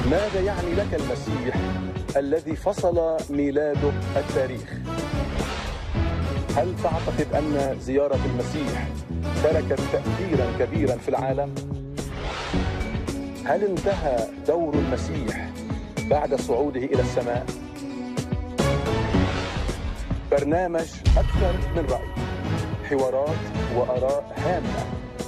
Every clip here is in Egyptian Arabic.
ماذا يعني لك المسيح الذي فصل ميلاده التاريخ هل تعتقد أن زيارة المسيح تركت تأثيرا كبيرا في العالم؟ هل انتهى دور المسيح بعد صعوده إلى السماء؟ برنامج أكثر من رأي حوارات وآراء هامة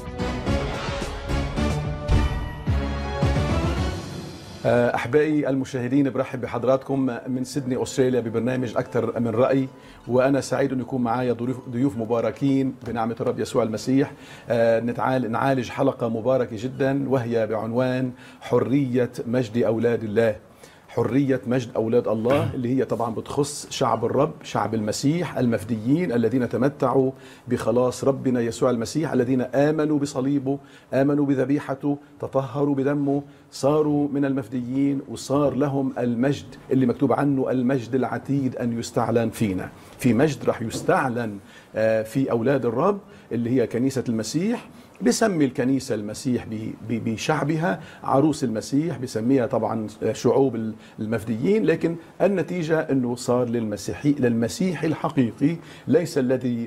أحبائي المشاهدين برحب بحضراتكم من سيدني أستراليا ببرنامج أكثر من رأي وأنا سعيد أن يكون معايا ضيوف مباركين بنعمة الرب يسوع المسيح نعالج حلقة مباركة جدا وهي بعنوان حرية مجد أولاد الله حرية مجد أولاد الله اللي هي طبعا بتخص شعب الرب شعب المسيح المفديين الذين تمتعوا بخلاص ربنا يسوع المسيح الذين آمنوا بصليبه آمنوا بذبيحته تطهروا بدمه صاروا من المفديين وصار لهم المجد اللي مكتوب عنه المجد العتيد أن يستعلن فينا في مجد راح يستعلن في أولاد الرب اللي هي كنيسة المسيح بسمي الكنيسة المسيح بشعبها عروس المسيح بسميها طبعا شعوب المفديين لكن النتيجة أنه صار للمسيحي للمسيحي الحقيقي ليس الذي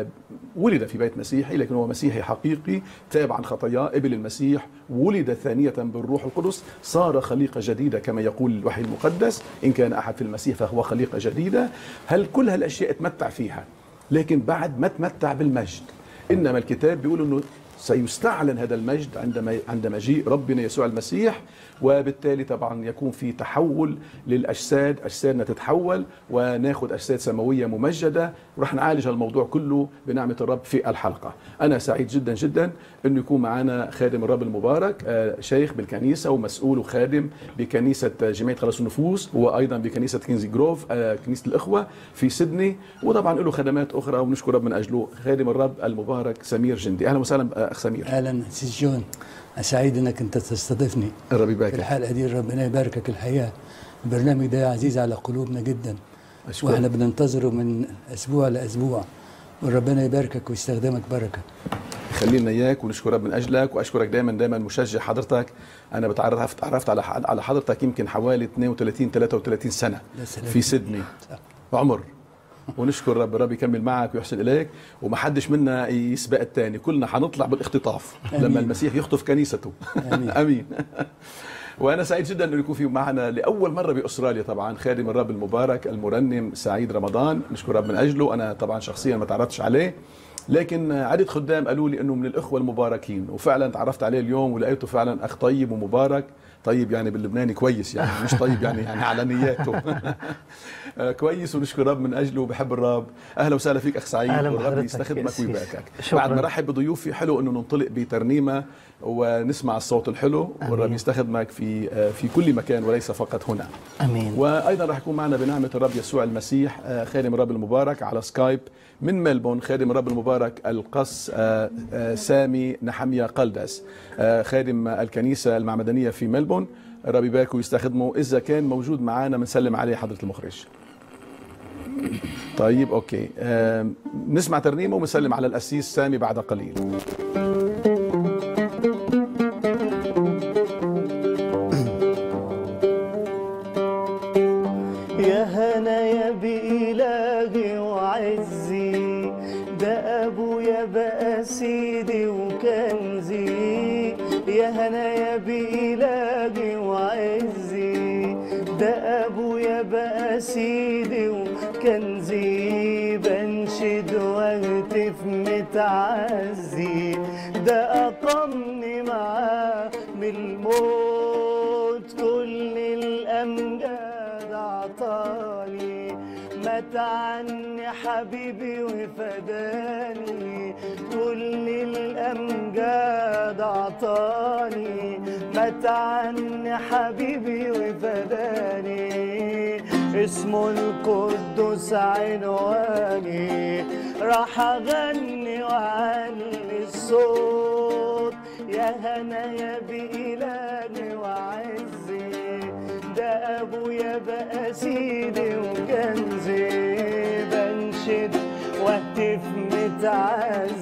ولد في بيت مسيحي لكن هو مسيحي حقيقي تاب عن خطاياه قبل المسيح ولد ثانية بالروح القدس صار خليقة جديدة كما يقول الوحي المقدس إن كان أحد في المسيح فهو خليقة جديدة هل كل هالأشياء تمتع فيها لكن بعد ما تمتع بالمجد إنما الكتاب بيقول أنه سيستعلن هذا المجد عندما عند مجيء ربنا يسوع المسيح وبالتالي طبعا يكون في تحول للاجساد اجسادنا تتحول وناخذ اجساد سماويه ممجده ورح نعالج الموضوع كله بنعمه الرب في الحلقه انا سعيد جدا جدا انه يكون معنا خادم الرب المبارك شيخ بالكنيسه ومسؤول وخادم بكنيسه جمعيه خلاص النفوس وايضا بكنيسه كينزي جروف كنيسه الاخوه في سيدني وطبعا له خدمات اخرى ونشكر رب من اجله خادم الرب المبارك سمير جندي اهلا وسهلا اخ سمير اهلا سيس جون سعيد انك انت تستضيفني الرب يبارك في الحلقه دي ربنا يباركك الحقيقه البرنامج ده عزيز على قلوبنا جدا أشكرا. واحنا بننتظره من اسبوع لاسبوع وربنا يباركك ويستخدمك بركه يخلي لنا اياك ونشكر رب من اجلك واشكرك دايما دايما مشجع حضرتك انا بتعرفت تعرفت على على حضرتك يمكن حوالي 32 33 سنه في سيدني عمر ونشكر رب رب يكمل معك ويحسن اليك وما حدش منا يسبق الثاني كلنا حنطلع بالاختطاف أمين. لما المسيح يخطف كنيسته امين, أمين. وانا سعيد جدا انه يكون في معنا لاول مره باستراليا طبعا خادم الرب المبارك المرنم سعيد رمضان نشكر رب من اجله انا طبعا شخصيا ما تعرفتش عليه لكن عدة خدام قالوا لي انه من الاخوه المباركين وفعلا تعرفت عليه اليوم ولقيته فعلا اخ طيب ومبارك طيب يعني باللبناني كويس يعني مش طيب يعني يعني على نياته كويس ونشكر رب من اجله وبحب الرب اهلا وسهلا فيك اخ سعيد والرب يستخدمك ويباركك بعد ما رحب بضيوفي حلو انه ننطلق بترنيمه ونسمع الصوت الحلو والرب يستخدمك في في كل مكان وليس فقط هنا امين وايضا راح يكون معنا بنعمه الرب يسوع المسيح خادم الرب المبارك على سكايب من ملبون خادم الرب المبارك القس سامي نحمية قلدس خادم الكنيسة المعمدانية في ملبون الرب يبارك ويستخدمه إذا كان موجود معنا بنسلم عليه حضرة المخرج طيب أوكي نسمع ترنيمة ونسلم على الأسيس سامي بعد قليل يا هنا يا بإلهي وعزي ده أبويا بقى سيدي وكنزي يا هنا يا بإلهي وعزي ده أبويا بقى سيدي وكنزي بنشد واهتف متعزي ده أقمني معاه من الموت كل الأمجاد أعطاني مات عني حبيبي وفداني كل الأمجاد أعطاني مات عني حبيبي وفداني اسمه القدوس عنواني راح أغني وأعلي الصوت يا هنا يا بإلهي وعزي ده أبويا بقى سيدي وكنزي بنشد واهتف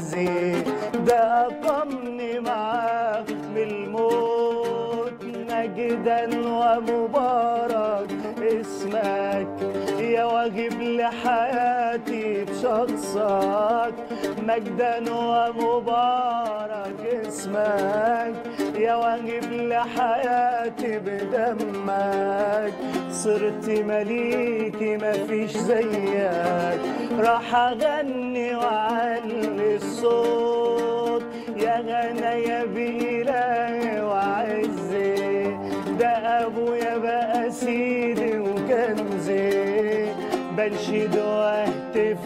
متعزي ده أقمني معاه من الموت نجاني مجدا ومبارك اسمك يا واجب لحياتي بشخصك مجدا ومبارك اسمك يا واجب لحياتي بدمك صرت مليكي مفيش زيك راح اغني واعلي الصوت يا غنى بإلهي وعزي ده ابويا بقى سيدي وكنزي بنشد واهتف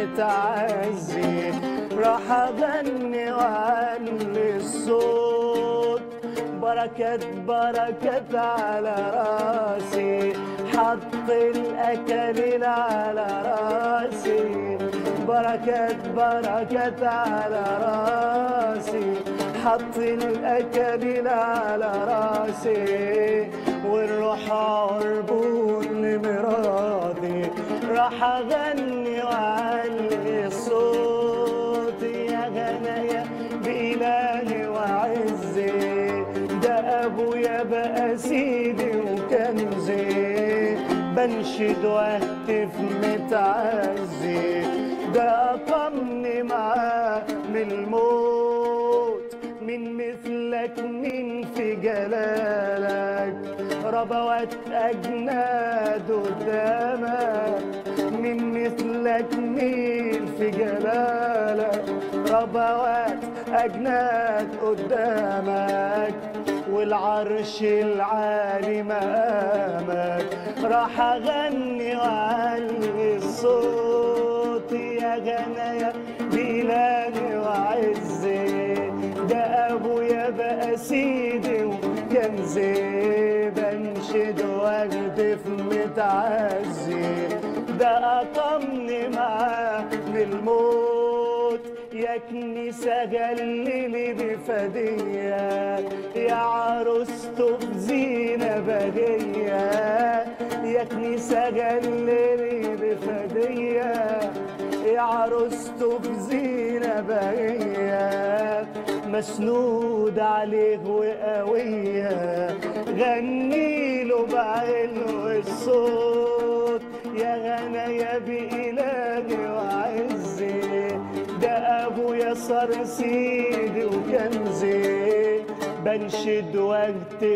متعزي راح اغني واعلي الصوت بركات بركات على راسي حط الاكاليل على راسي بركات بركات على راسي حط الاكاليل على راسي والروح عربون لمراضي راح اغني واعلي الصوت يا غنايا بإلهي وعزي ده ابويا بقى سيدي وكنزي بنشد واهتف متعزي ده اقمني معاه من الموت من مثلك من في جلالك ربوات اجناد قدامك من مثلك مين في جلالك ربوات أجناد قدامك والعرش العالي مقامك راح أغني وأعلي الصوت يا غنايا بإلهي وعزي ده أبويا بقى سيدي وكنزي بنشد واهتف متعزي ده أقمني معاه من الموت يا كنيسة جللي بفدية يا عروسته في زينة بدية يا كنيسة جللي بفدية يا عروسته في زينة بهية مسنود عليه وقوية غني له بعلو الصوت يا غنايا بإلهي وعزي ده أبويا صار سيدي وكنزي بنشد واكتف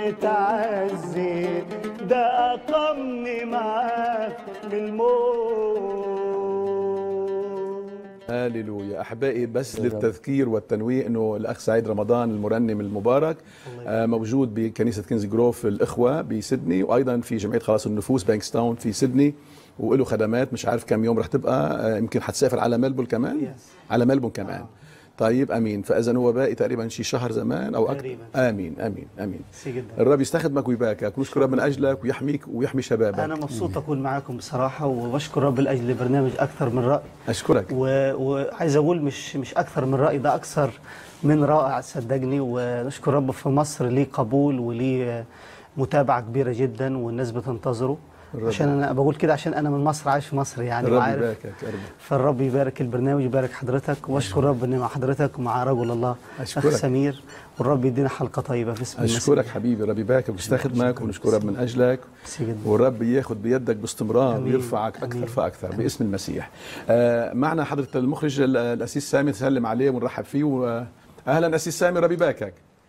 متعزي ده أقمني معاك بالموت هاليلويا احبائي بس للتذكير والتنويه انه الاخ سعيد رمضان المرنم المبارك آه، موجود بكنيسه كنز جروف الاخوه بسيدني وايضا في جمعيه خلاص النفوس بانكستاون في سيدني وله خدمات مش عارف كم يوم رح تبقى آه، يمكن حتسافر على ملبون كمان Yes. على ملبون كمان طيب امين فاذا هو باقي تقريبا شي شهر زمان او اكثر تقريباً. امين امين امين ميرسي جدا الرب يستخدمك ويباركك ونشكر رب من اجلك ويحميك ويحمي شبابك أنا مبسوط أكون معاكم بصراحة وبشكر رب لأجل برنامج أكثر من رأي اشكرك و- وعايز اقول مش مش اكثر من راي ده اكثر من رائع صدقني ونشكر رب في مصر ليه قبول وليه متابعه كبيره جدا والناس بتنتظره الرب. عشان انا بقول كده عشان انا من مصر عايش في مصر يعني الرب وعارف يباركك يا رب فالرب يبارك البرنامج يبارك حضرتك واشكر رب اني مع حضرتك ومع رجل الله أشكرك. اخ سمير والرب يدينا حلقه طيبه في اسم المسيح اشكرك حبيبي ربي يباركك ويستخدمك ونشكر رب من اجلك ميرسي جدا والرب ياخذ بيدك باستمرار أمين. ويرفعك اكثر أمين. فاكثر باسم المسيح آه معنا حضره المخرج ال- الاسيس سامي نسلم عليه ونرحب فيه و- اهلا اسيس سامي ربي يباركك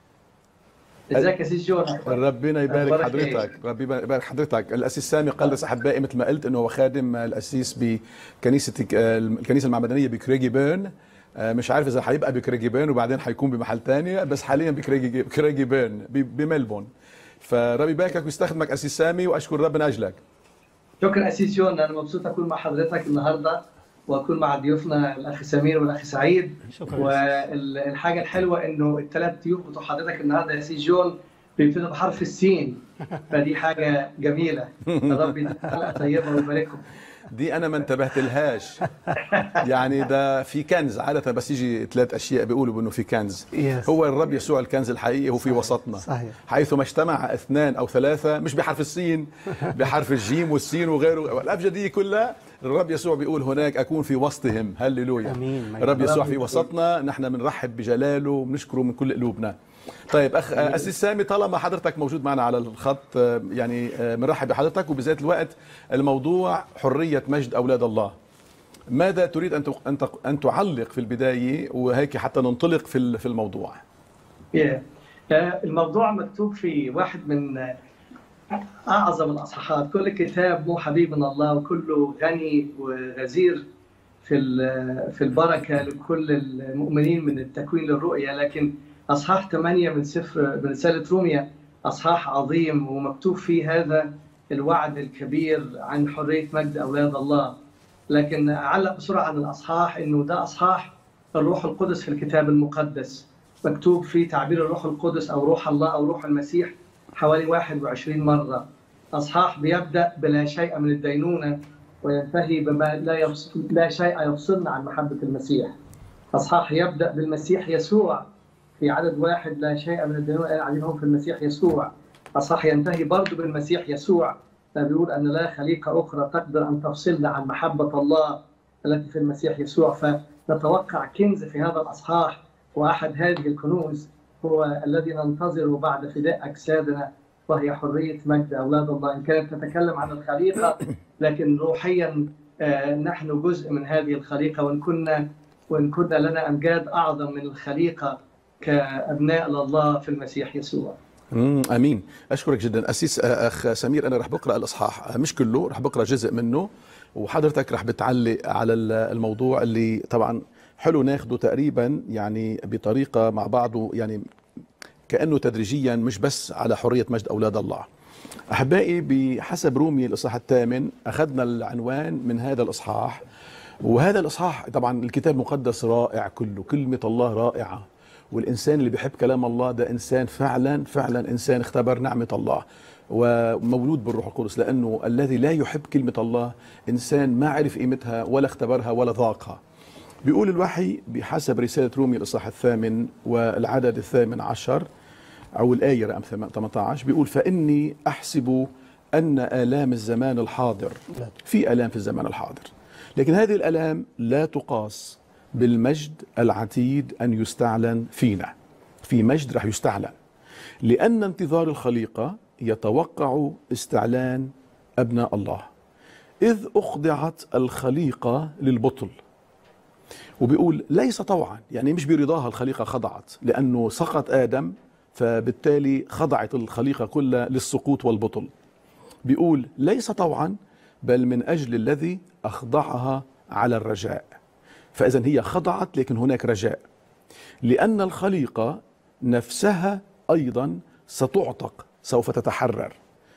ازيك يا سيس جون ربنا يبارك أخبارك حضرتك ربي يبارك حضرتك الاسيس سامي قلص احبائي مثل ما قلت انه هو خادم الاسيس بكنيسه الكنيسه المعمدانيه بكريجي بيرن آه، مش عارف اذا حيبقى بكريجي بيرن وبعدين حيكون بمحل تاني بس حاليا بكريجي بكريجي بيرن ب- بملبون فربي يباركك ويستخدمك اسيس سامي واشكر رب من اجلك شكرا اسيس جون انا مبسوط اكون مع حضرتك النهارده واكون مع ضيوفنا الاخ سمير والاخ سعيد شكرا والحاجه الحلوه انه الثلاث ضيوف بتوع حضرتك النهارده يا اسيس جون بيبتدوا بحرف السين فدي حاجه جميله الرب يديك حلقه طيبه ويبارككم دي انا ما انتبهت لهاش يعني ده في كنز عاده بس يجي ثلاث اشياء بيقولوا بانه في كنز Yes. هو الرب يسوع الكنز الحقيقي هو في صحيح. وسطنا صحيح. حيث ما اجتمع اثنان او ثلاثه مش بحرف السين بحرف الجيم والسين وغيره الابجديه كلها الرب يسوع بيقول هناك اكون في وسطهم هللويا آمين. الرب يسوع في وسطنا نحن بنرحب بجلاله وبنشكره من كل قلوبنا طيب اخ اسيس سامي طالما حضرتك موجود معنا على الخط آه، يعني آه، بنرحب بحضرتك وبذات الوقت الموضوع حريه مجد اولاد الله ماذا تريد ان تق- ان تق- ان تعلق في البدايه وهيك حتى ننطلق في ال- في الموضوع Yeah. آه، الموضوع مكتوب في واحد من آه، أعظم الأصحاحات كل كتاب مو حبيبنا الله وكله غني وغزير في ال- في البركة لكل المؤمنين من التكوين للرؤية لكن أصحاح 8 من سفر من رسالة روميا أصحاح عظيم ومكتوب فيه هذا الوعد الكبير عن حرية مجد أولاد الله لكن أعلق بسرعة عن الأصحاح إنه ده أصحاح الروح القدس في الكتاب المقدس مكتوب فيه تعبير الروح القدس أو روح الله أو روح المسيح حوالي 21 مرة أصحاح بيبدأ بلا شيء من الدينونة وينتهي بما لا, يفصل لا شيء يفصلنا عن محبة المسيح أصحاح يبدأ بالمسيح يسوع في عدد واحد لا شيء من الدينونة قال عليهم في المسيح يسوع أصحاح ينتهي برضه بالمسيح يسوع فبيقول أن لا خليقة أخرى تقدر أن تفصلنا عن محبة الله التي في المسيح يسوع فنتوقع كنز في هذا الأصحاح وأحد هذه الكنوز هو الذي ننتظره بعد فداء أجسادنا وهي حرية مجد أولاد الله إن كانت تتكلم عن الخليقة لكن روحيا آه، نحن جزء من هذه الخليقة وإن كنا وإن كنا لنا أمجاد أعظم من الخليقة كأبناء لله في المسيح يسوع امم امين اشكرك جدا اسيس آه، اخ سمير انا رح بقرا الاصحاح آه، مش كله رح بقرا جزء منه وحضرتك رح بتعلق على ال- الموضوع اللي طبعا حلو ناخده تقريبا يعني بطريقه مع بعضه يعني كانه تدريجيا مش بس على حريه مجد اولاد الله احبائي بحسب رومي الاصحاح الثامن اخذنا العنوان من هذا الاصحاح وهذا الاصحاح طبعا الكتاب المقدس رائع كله كلمه الله رائعه والانسان اللي بيحب كلام الله ده انسان فعلا فعلا انسان اختبر نعمه الله ومولود بالروح القدس لانه الذي لا يحب كلمه الله انسان ما عرف قيمتها ولا اختبرها ولا ذاقها بيقول الوحي بحسب رساله رومي الاصحاح الثامن والعدد الثامن عشر أو الآية رقم 18 بيقول فإني أحسب أن آلام الزمان الحاضر في آلام في الزمان الحاضر لكن هذه الآلام لا تقاس بالمجد العتيد أن يستعلن فينا في مجد رح يستعلن لأن انتظار الخليقة يتوقع استعلان أبناء الله إذ أخضعت الخليقة للبطل وبيقول ليس طوعا يعني مش برضاها الخليقة خضعت لأنه سقط آدم فبالتالي خضعت الخليقة كلها للسقوط والبطل بيقول ليس طوعا بل من أجل الذي أخضعها على الرجاء فإذا هي خضعت لكن هناك رجاء لأن الخليقة نفسها أيضا ستعتق سوف تتحرر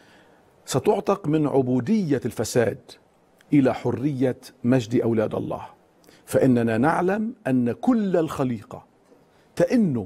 ستعتق من عبودية الفساد إلى حرية مجد أولاد الله فإننا نعلم أن كل الخليقة تئن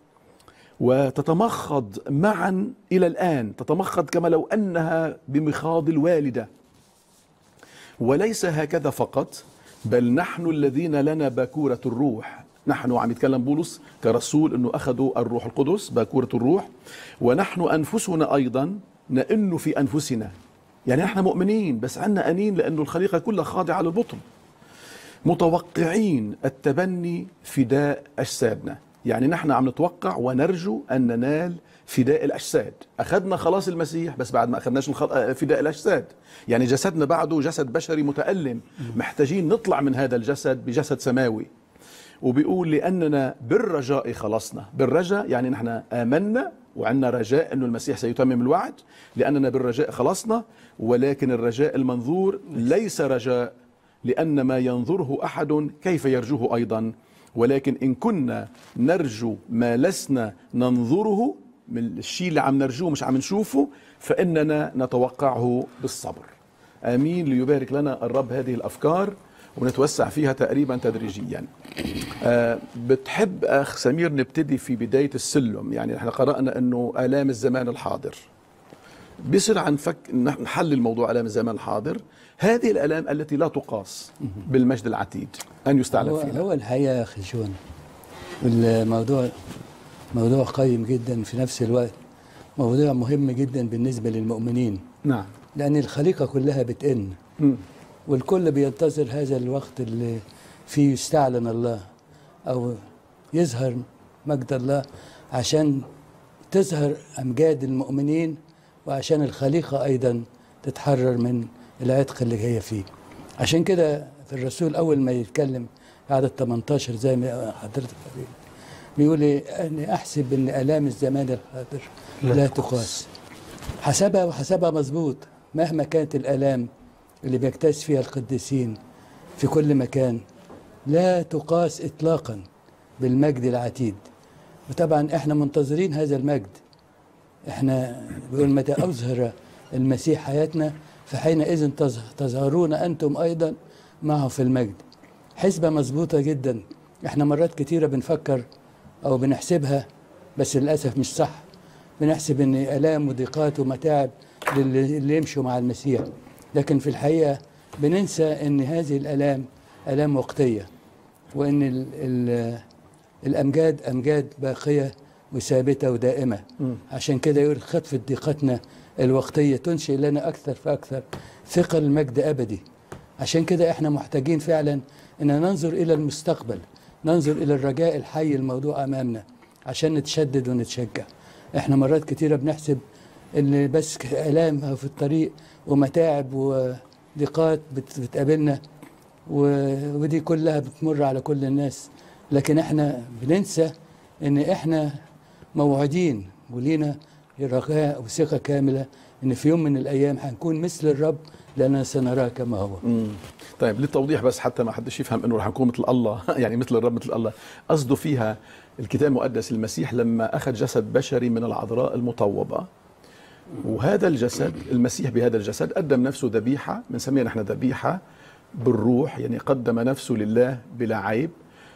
وتتمخض معا إلى الآن تتمخض كما لو أنها بمخاض الوالدة وليس هكذا فقط بل نحن الذين لنا باكورة الروح نحن عم يتكلم بولس كرسول انه اخذوا الروح القدس باكورة الروح ونحن انفسنا ايضا نئن في انفسنا يعني نحن مؤمنين بس عندنا انين لانه الخليقه كلها خاضعه للبطل متوقعين التبني فداء اجسادنا يعني نحن عم نتوقع ونرجو ان ننال فداء الاجساد اخذنا خلاص المسيح بس بعد ما اخذناش الخل- فداء الاجساد يعني جسدنا بعده جسد بشري متالم محتاجين نطلع من هذا الجسد بجسد سماوي وبيقول لاننا بالرجاء خلصنا بالرجاء يعني نحن امنا وعندنا رجاء انه المسيح سيتمم الوعد لاننا بالرجاء خلصنا ولكن الرجاء المنظور ليس رجاء لان ما ينظره احد كيف يرجوه ايضا ولكن ان كنا نرجو ما لسنا ننظره من الشيء اللي عم نرجوه مش عم نشوفه فاننا نتوقعه بالصبر امين ليبارك لنا الرب هذه الافكار ونتوسع فيها تقريبا تدريجيا آه، بتحب اخ سمير نبتدي في بدايه السلم يعني احنا قرانا انه الام الزمان الحاضر بسرعه نفك نح- نحلل موضوع الام الزمان الحاضر هذه الالام التي لا تقاس بالمجد العتيد ان يستعلن هو, فينا هو الحقيقة يا أخي جون الموضوع موضوع قيم جدا في نفس الوقت موضوع مهم جدا بالنسبة للمؤمنين نعم لأن الخليقة كلها بتئن مم. والكل بينتظر هذا الوقت اللي فيه يستعلن الله او يظهر مجد الله عشان تظهر امجاد المؤمنين وعشان الخليقه ايضا تتحرر من العتق اللي هي فيه عشان كده في الرسول اول ما يتكلم عدد 18 زي ما حضرتك قلت بيقول إيه؟ اني احسب ان الام الزمان الحاضر لا لا تقاس. تقاس حسبها وحسبها مظبوط مهما كانت الالام اللي بيجتاز فيها القديسين في كل مكان لا تقاس اطلاقا بالمجد العتيد وطبعا احنا منتظرين هذا المجد احنا بيقول متى اظهر المسيح حياتنا فحينئذ تظه- تظهرون انتم ايضا معه في المجد حسبه مظبوطه جدا احنا مرات كتيره بنفكر او بنحسبها بس للاسف مش صح بنحسب ان الام وضيقات ومتاعب للي اللي يمشوا مع المسيح لكن في الحقيقه بننسى ان هذه الالام الام وقتيه وان ال ال الامجاد امجاد باقيه وثابته ودائمه عشان كده يقول خطفه ضيقتنا الوقتيه تنشئ لنا اكثر فاكثر ثقل المجد ابدي عشان كده احنا محتاجين فعلا ان ننظر الى المستقبل ننظر الى الرجاء الحي الموضوع امامنا عشان نتشدد ونتشجع احنا مرات كتيره بنحسب ان بس الام في الطريق ومتاعب وضيقات بت- بتقابلنا و- ودي كلها بتمر على كل الناس لكن احنا بننسى ان احنا موعودين ولينا رجاء وثقه كامله ان في يوم من الايام هنكون مثل الرب لاننا سنراه كما هو مم. طيب للتوضيح بس حتى ما حدش يفهم انه رح نكون مثل الله يعني مثل الرب مثل الله قصده فيها الكتاب المقدس المسيح لما اخذ جسد بشري من العذراء المطوبه وهذا الجسد المسيح بهذا الجسد قدم نفسه ذبيحه بنسميها نحن ذبيحه بالروح يعني قدم نفسه لله بلا عيب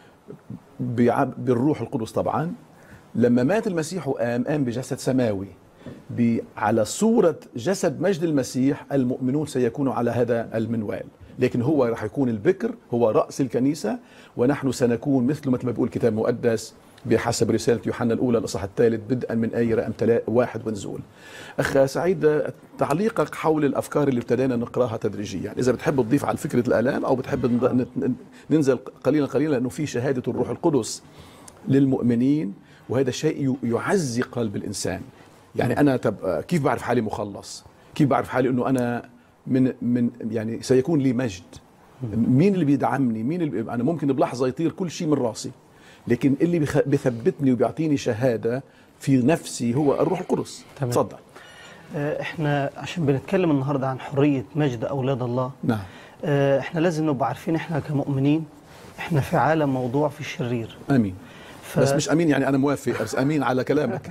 بع- بالروح القدس طبعا لما مات المسيح وقام قام بجسد سماوي ب- على صورة جسد مجد المسيح المؤمنون سيكونوا على هذا المنوال لكن هو راح يكون البكر هو رأس الكنيسة ونحن سنكون مثل مثل ما بيقول الكتاب المقدس بحسب رسالة يوحنا الأولى الإصحاح الثالث بدءا من آية رقم تلا- واحد ونزول أخ سعيد تعليقك حول الأفكار اللي ابتدينا نقراها تدريجيا يعني إذا بتحب تضيف على فكرة الآلام أو بتحب نض- ن- ننزل قليلا قليلا لأنه في شهادة الروح القدس للمؤمنين وهذا شيء ي- يعزي قلب الانسان يعني انا تب كيف بعرف حالي مخلص كيف بعرف حالي انه انا من من يعني سيكون لي مجد مين اللي بيدعمني مين اللي بي... انا ممكن بلحظه يطير كل شيء من راسي لكن اللي بخ... بثبتني وبيعطيني شهاده في نفسي هو الروح القدس تمام. تفضل آه، احنا عشان بنتكلم النهارده عن حريه مجد اولاد الله نعم آه، احنا لازم نبقى عارفين احنا كمؤمنين احنا في عالم موضوع في الشرير امين ف... بس مش امين يعني انا موافق بس امين على كلامك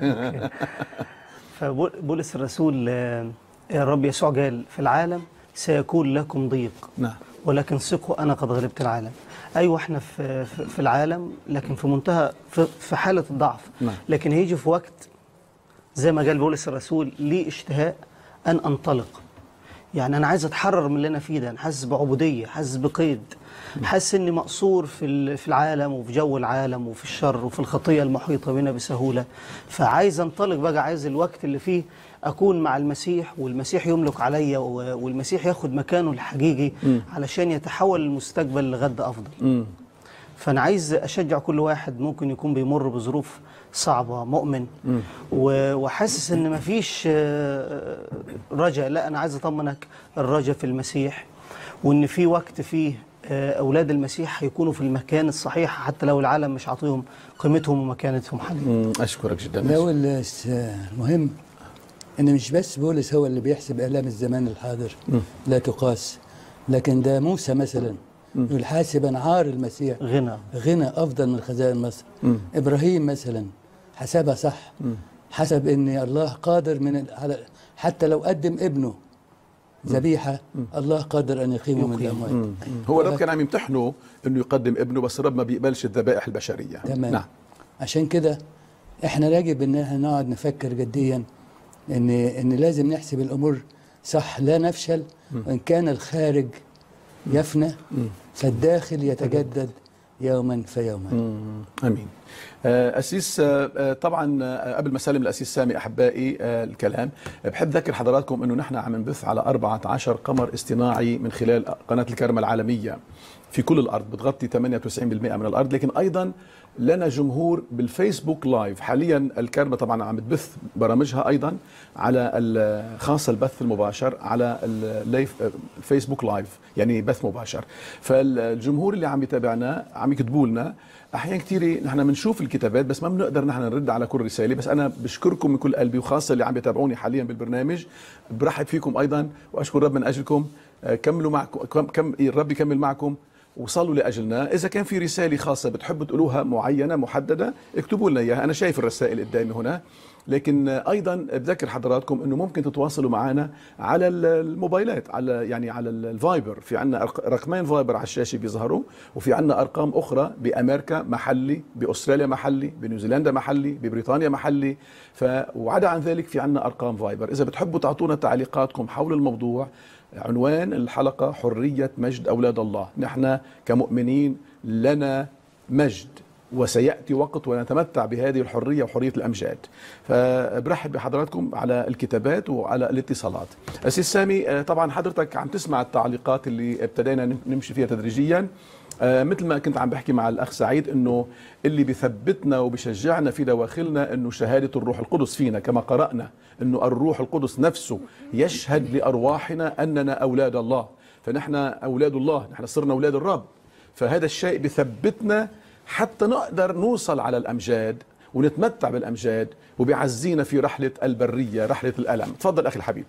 فبولس الرسول آه، الرب يسوع قال في العالم سيكون لكم ضيق نعم ولكن ثقوا انا قد غلبت العالم ايوه احنا في في في العالم لكن في منتهى في, في حاله الضعف نعم. لكن هيجي في وقت زي ما قال بولس الرسول لي اشتهاء ان انطلق يعني انا عايز اتحرر من اللي انا فيه ده انا حاسس بعبوديه حاسس بقيد حاسس اني مقصور في ال- في العالم وفي جو العالم وفي الشر وفي الخطيه المحيطه بنا بسهوله فعايز انطلق بقى عايز الوقت اللي فيه اكون مع المسيح والمسيح يملك عليا و- والمسيح ياخد مكانه الحقيقي علشان يتحول المستقبل لغد افضل مم. فانا عايز اشجع كل واحد ممكن يكون بيمر بظروف صعبه مؤمن و- وحاسس ان مفيش آه، رجا لا انا عايز اطمنك الرجا في المسيح وان في وقت فيه آه، اولاد المسيح هيكونوا في المكان الصحيح حتى لو العالم مش عاطيهم قيمتهم ومكانتهم حاليا مم. اشكرك جدا لا والس- المهم ان مش بس بولس هو اللي بيحسب الام الزمان الحاضر لا تقاس لكن ده موسى مثلا يقول حاسبا عار المسيح غنى غنى افضل من خزائن مصر مم. ابراهيم مثلا حسبها صح حسب ان الله قادر من ال- على حتى لو قدم ابنه ذبيحه الله قادر ان يقيمه من يقيم. الاموات مم. هو الرب كان عم يمتحنه انه يقدم ابنه بس الرب ما بيقبلش الذبائح البشريه تمام نعم عشان كده احنا يجب ان احنا نقعد نفكر جديا ان ان لازم نحسب الامور صح لا نفشل وان كان الخارج يفنى فالداخل يتجدد يوما فيوما مم. امين آه، اسيس آه، آه، طبعا آه، قبل ما اسلم الاسيس سامي احبائي آه، الكلام بحب اذكر حضراتكم انه نحن عم نبث على 14 قمر اصطناعي من خلال قناه الكرمه العالميه في كل الارض بتغطي 98% من الارض لكن ايضا لنا جمهور بالفيسبوك لايف حاليا الكرمه طبعا عم تبث برامجها ايضا على ال- خاصه البث المباشر على اللايف الفيسبوك لايف يعني بث مباشر فالجمهور اللي عم يتابعنا عم يكتبوا لنا احيانا كثير نحن بنشوف الكتابات بس ما بنقدر نحن نرد على كل رساله بس انا بشكركم من كل قلبي وخاصه اللي عم يتابعوني حاليا بالبرنامج برحب فيكم ايضا واشكر رب من اجلكم آه، كملوا معكم كم كم الرب يكمل معكم وصلوا لاجلنا اذا كان في رساله خاصه بتحبوا تقولوها معينه محدده اكتبوا لنا اياها انا شايف الرسائل قدامي هنا لكن ايضا بذكر حضراتكم انه ممكن تتواصلوا معنا على الموبايلات على يعني على الفايبر في عندنا رقمين فايبر على الشاشه بيظهروا وفي عندنا ارقام اخرى بامريكا محلي باستراليا محلي بنيوزيلندا محلي ببريطانيا محلي ف وعدا عن ذلك في عندنا ارقام فايبر اذا بتحبوا تعطونا تعليقاتكم حول الموضوع عنوان الحلقه حريه مجد اولاد الله نحن كمؤمنين لنا مجد وسياتي وقت ونتمتع بهذه الحريه وحريه الامجاد. فبرحب بحضراتكم على الكتابات وعلى الاتصالات. اسيس سامي آه، طبعا حضرتك عم تسمع التعليقات اللي ابتدينا نمشي فيها تدريجيا. آه، مثل ما كنت عم بحكي مع الاخ سعيد انه اللي بثبتنا وبشجعنا في دواخلنا انه شهاده الروح القدس فينا كما قرانا انه الروح القدس نفسه يشهد لارواحنا اننا اولاد الله فنحن اولاد الله نحن صرنا اولاد الرب فهذا الشيء بثبتنا حتى نقدر نوصل على الامجاد ونتمتع بالامجاد وبيعزينا في رحله البريه رحله الالم تفضل اخي الحبيب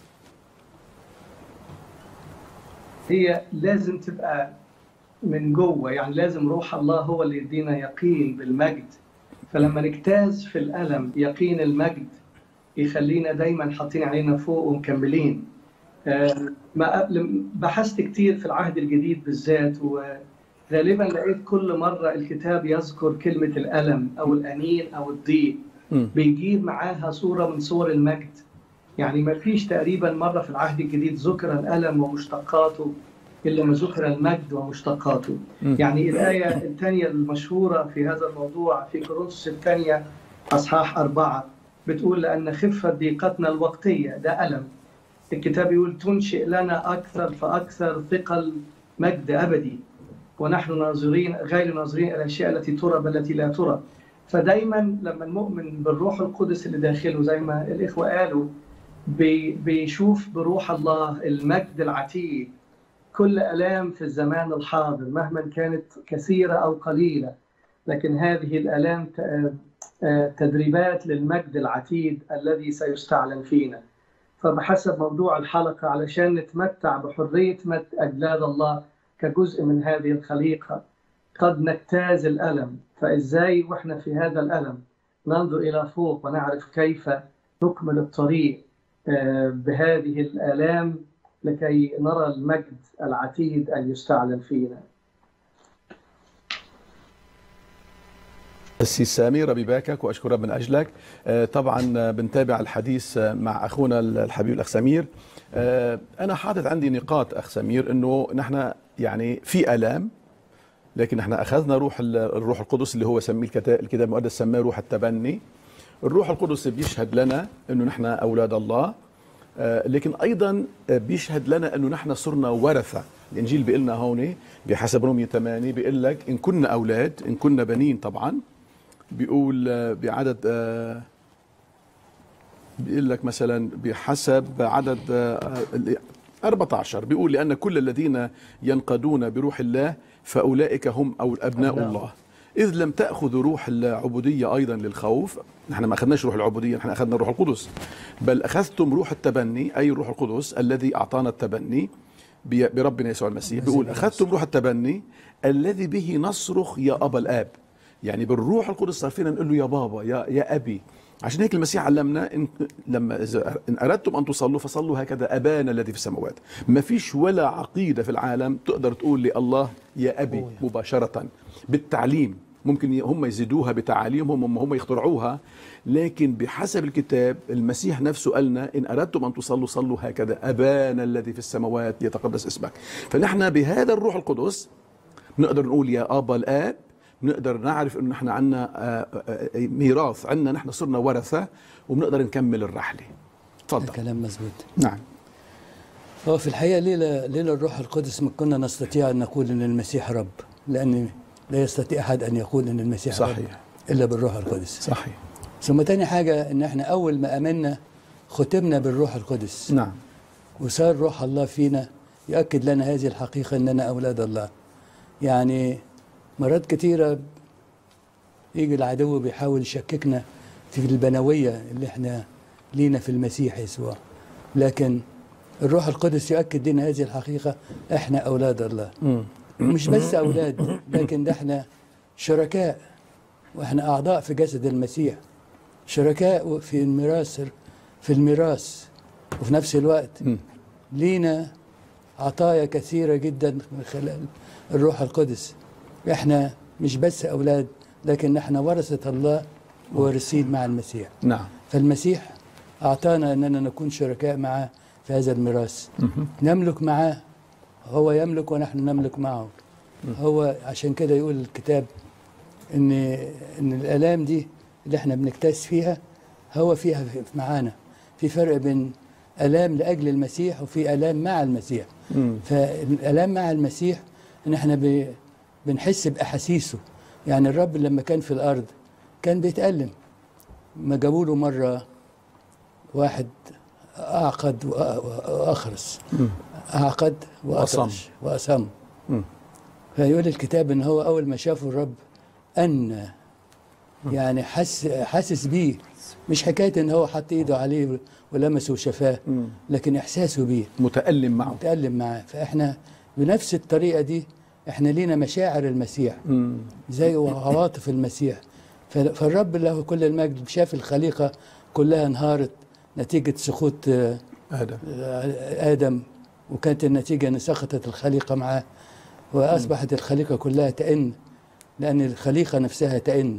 هي لازم تبقى من جوه يعني لازم روح الله هو اللي يدينا يقين بالمجد فلما نجتاز في الألم يقين المجد يخلينا دايما حاطين علينا فوق ومكملين آه، ما بحثت كتير في العهد الجديد بالذات وغالبا لقيت كل مرة الكتاب يذكر كلمة الألم أو الأنين أو الضيق مم. بيجيب معاها صورة من صور المجد يعني ما فيش تقريبا مرة في العهد الجديد ذكر الألم ومشتقاته إلا ما ذكر المجد ومشتقاته مم. يعني الآية الثانية المشهورة في هذا الموضوع في كورنثوس الثانية أصحاح أربعة بتقول لأن خفة ضيقتنا الوقتية ده ألم الكتاب يقول تنشئ لنا أكثر فأكثر ثقل مجد أبدي ونحن ناظرين غير ناظرين إلى الأشياء التي ترى بل التي لا ترى فدايما لما المؤمن بالروح القدس اللي داخله زي ما الإخوة قالوا بي- بيشوف بروح الله المجد العتيد كل آلام في الزمان الحاضر مهما كانت كثيرة أو قليلة لكن هذه الآلام ت- آه، تدريبات للمجد العتيد الذي سيستعلن فينا فبحسب موضوع الحلقة علشان نتمتع بحرية مجد أجلاد الله كجزء من هذه الخليقة قد نجتاز الألم فإزاي وإحنا في هذا الألم ننظر إلى فوق ونعرف كيف نكمل الطريق آه، بهذه الآلام لكي نرى المجد العتيد أن يستعلن فينا السيس سامي ربي باكك واشكر رب من اجلك آه، طبعا آه، بنتابع الحديث آه، مع اخونا الحبيب الاخ سمير آه، انا حاطط عندي نقاط اخ سمير انه نحن يعني في الام لكن نحن اخذنا روح ال- الروح القدس اللي هو سميه الكتاب الكتاب المقدس سماه روح التبني الروح القدس بيشهد لنا انه نحن اولاد الله آه، لكن ايضا آه، بيشهد لنا انه نحن صرنا ورثه الانجيل بيقول لنا هون بحسب رومية 8 بيقول لك ان كنا اولاد ان كنا بنين طبعا بيقول آه، بعدد آه، بيقول لك مثلا بحسب عدد آه، ال- 14 بيقول لأن كل الذين ينقادون بروح الله فأولئك هم أو أبناء أبناء. الله إذ لم تأخذوا روح العبودية أيضا للخوف نحن ما أخذناش روح العبودية نحن أخذنا روح القدس بل أخذتم روح التبني أي روح القدس الذي أعطانا التبني بي- بربنا يسوع المسيح بيقول أخذتم روح التبني الذي به نصرخ يا أبا الآب يعني بالروح القدس صار فينا نقول له يا بابا يا يا أبي عشان هيك المسيح علمنا إن لما إذا إن أردتم أن تصلوا فصلوا هكذا أبانا الذي في السماوات ما فيش ولا عقيدة في العالم تقدر تقول لله يا أبي مباشرة بالتعليم ممكن ي- هم يزيدوها بتعاليمهم هم هم يخترعوها لكن بحسب الكتاب المسيح نفسه قالنا إن أردتم أن تصلوا صلوا هكذا أبانا الذي في السماوات يتقدس اسمك فنحن بهذا الروح القدس بنقدر نقول يا ابا الاب بنقدر نعرف انه نحن عندنا آه، آه، آه، ميراث عندنا نحن صرنا ورثه وبنقدر نكمل الرحله تفضل كلام مظبوط نعم هو في الحقيقة ليلة ليلة الروح القدس ما كنا نستطيع أن نقول أن المسيح رب لأن لا يستطيع أحد أن يقول أن المسيح رب صحيح إلا بالروح القدس صحيح ثم تاني حاجة أن احنا أول ما أمنا ختمنا بالروح القدس نعم وصار روح الله فينا يؤكد لنا هذه الحقيقة أننا أولاد الله يعني مرات كثيرة يجي العدو بيحاول يشككنا في البنوية اللي احنا لينا في المسيح يسوع لكن الروح القدس يؤكد لنا هذه الحقيقة احنا أولاد الله مم. مش بس أولاد لكن ده احنا شركاء واحنا أعضاء في جسد المسيح شركاء في الميراث في الميراث وفي نفس الوقت مم. لينا عطايا كثيرة جدا من خلال الروح القدس احنا مش بس أولاد لكن احنا ورثة الله وارثين مع المسيح نعم فالمسيح أعطانا أننا نكون شركاء معه في هذا الميراث مهم. نملك معاه هو يملك ونحن نملك معه هو عشان كده يقول الكتاب ان ان الالام دي اللي احنا بنكتاس فيها هو فيها في- معانا في فرق بين الام لاجل المسيح وفي الام مع المسيح مم. فالالام مع المسيح ان احنا ب- بنحس باحاسيسه يعني الرب لما كان في الارض كان بيتالم ما جابوا له مره واحد اعقد وأ- واخرس مم. اعقد وأصم. واطرش واصم مم. فيقول الكتاب ان هو اول ما شافه الرب ان يعني حس حاسس بيه مش حكايه ان هو حط ايده عليه ولمسه وشفاه مم. لكن احساسه بيه متألم معه متألم معاه فاحنا بنفس الطريقه دي احنا لينا مشاعر المسيح مم. زي عواطف المسيح ف- فالرب له كل المجد شاف الخليقه كلها انهارت نتيجه سقوط آه، هذا آدم وكانت النتيجة أن سقطت الخليقة معه وأصبحت الخليقة كلها تئن لأن الخليقة نفسها تئن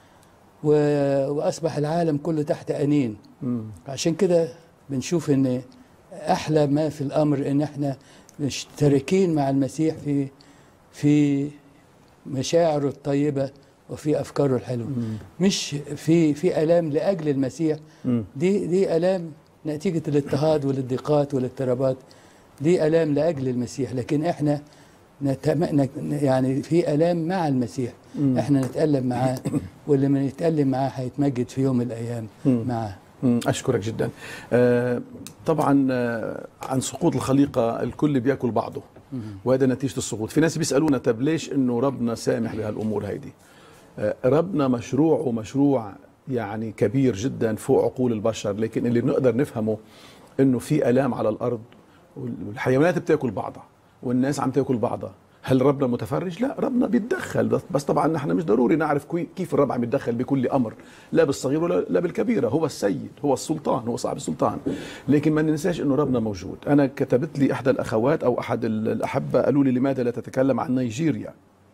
و- وأصبح العالم كله تحت أنين مم. عشان كده بنشوف أن أحلى ما في الأمر أن احنا مشتركين مع المسيح في في مشاعره الطيبة وفي أفكاره الحلوة مم. مش في في آلام لأجل المسيح مم. دي دي الام نتيجه الاضطهاد والضيقات والاضطرابات دي الام لاجل المسيح لكن احنا نتم... نت- يعني في الام مع المسيح مم. احنا نتالم معاه واللي من يتالم معاه هيتمجد في يوم من الايام مم. معاه مم. أشكرك جدا آه، طبعا آه، عن سقوط الخليقة الكل بياكل بعضه وهذا نتيجة السقوط في ناس بيسألونا طب ليش إنه ربنا سامح بهالأمور هيدي آه، ربنا مشروع ومشروع يعني كبير جدا فوق عقول البشر لكن اللي بنقدر نفهمه إنه في آلام على الأرض والحيوانات بتاكل بعضها والناس عم تاكل بعضها هل ربنا متفرج؟ لا ربنا بيتدخل بس- بس طبعا نحن مش ضروري نعرف كوي- كيف الرب عم يتدخل بكل امر لا بالصغير ولا لا بالكبيره هو السيد هو السلطان هو صاحب السلطان لكن ما ننساش انه ربنا موجود انا كتبت لي احدى الاخوات او احد ال- الاحبه قالوا لي لماذا لا تتكلم عن نيجيريا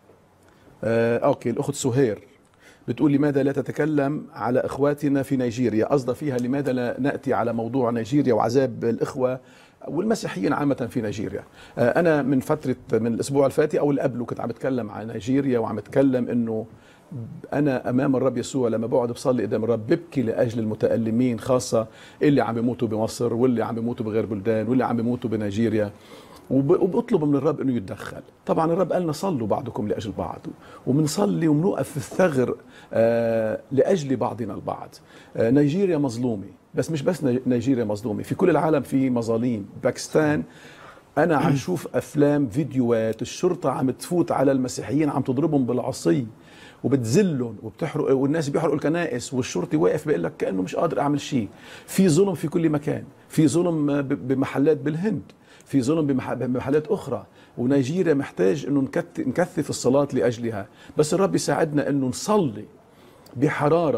آه اوكي الاخت سهير بتقول لماذا لا تتكلم على اخواتنا في نيجيريا قصدها فيها لماذا لا ناتي على موضوع نيجيريا وعذاب الاخوه والمسيحيين عامة في نيجيريا آه، أنا من فترة من الأسبوع الفاتي أو اللي قبله كنت عم بتكلم عن نيجيريا وعم بتكلم إنه أنا أمام الرب يسوع لما بقعد بصلي قدام الرب ببكي لأجل المتألمين خاصة اللي عم بيموتوا بمصر واللي عم بيموتوا بغير بلدان واللي عم بيموتوا بنيجيريا وب- وبطلب من الرب انه يتدخل طبعا الرب قالنا صلوا بعضكم لاجل بعض وبنصلي وبنوقف في الثغر آه لاجل بعضنا البعض آه نيجيريا مظلومه بس مش بس ني- نيجيريا مظلومه في كل العالم في مظاليم باكستان انا عم شوف افلام فيديوهات الشرطه عم تفوت على المسيحيين عم تضربهم بالعصي وبتذلهم وبتحرق والناس بيحرقوا الكنائس والشرطي واقف بيقول لك كانه مش قادر اعمل شيء في ظلم في كل مكان في ظلم ب- بمحلات بالهند في ظلم بمح- بمحلات اخرى ونيجيريا محتاج انه نكت- نكثف الصلاه لاجلها بس الرب يساعدنا انه نصلي بحراره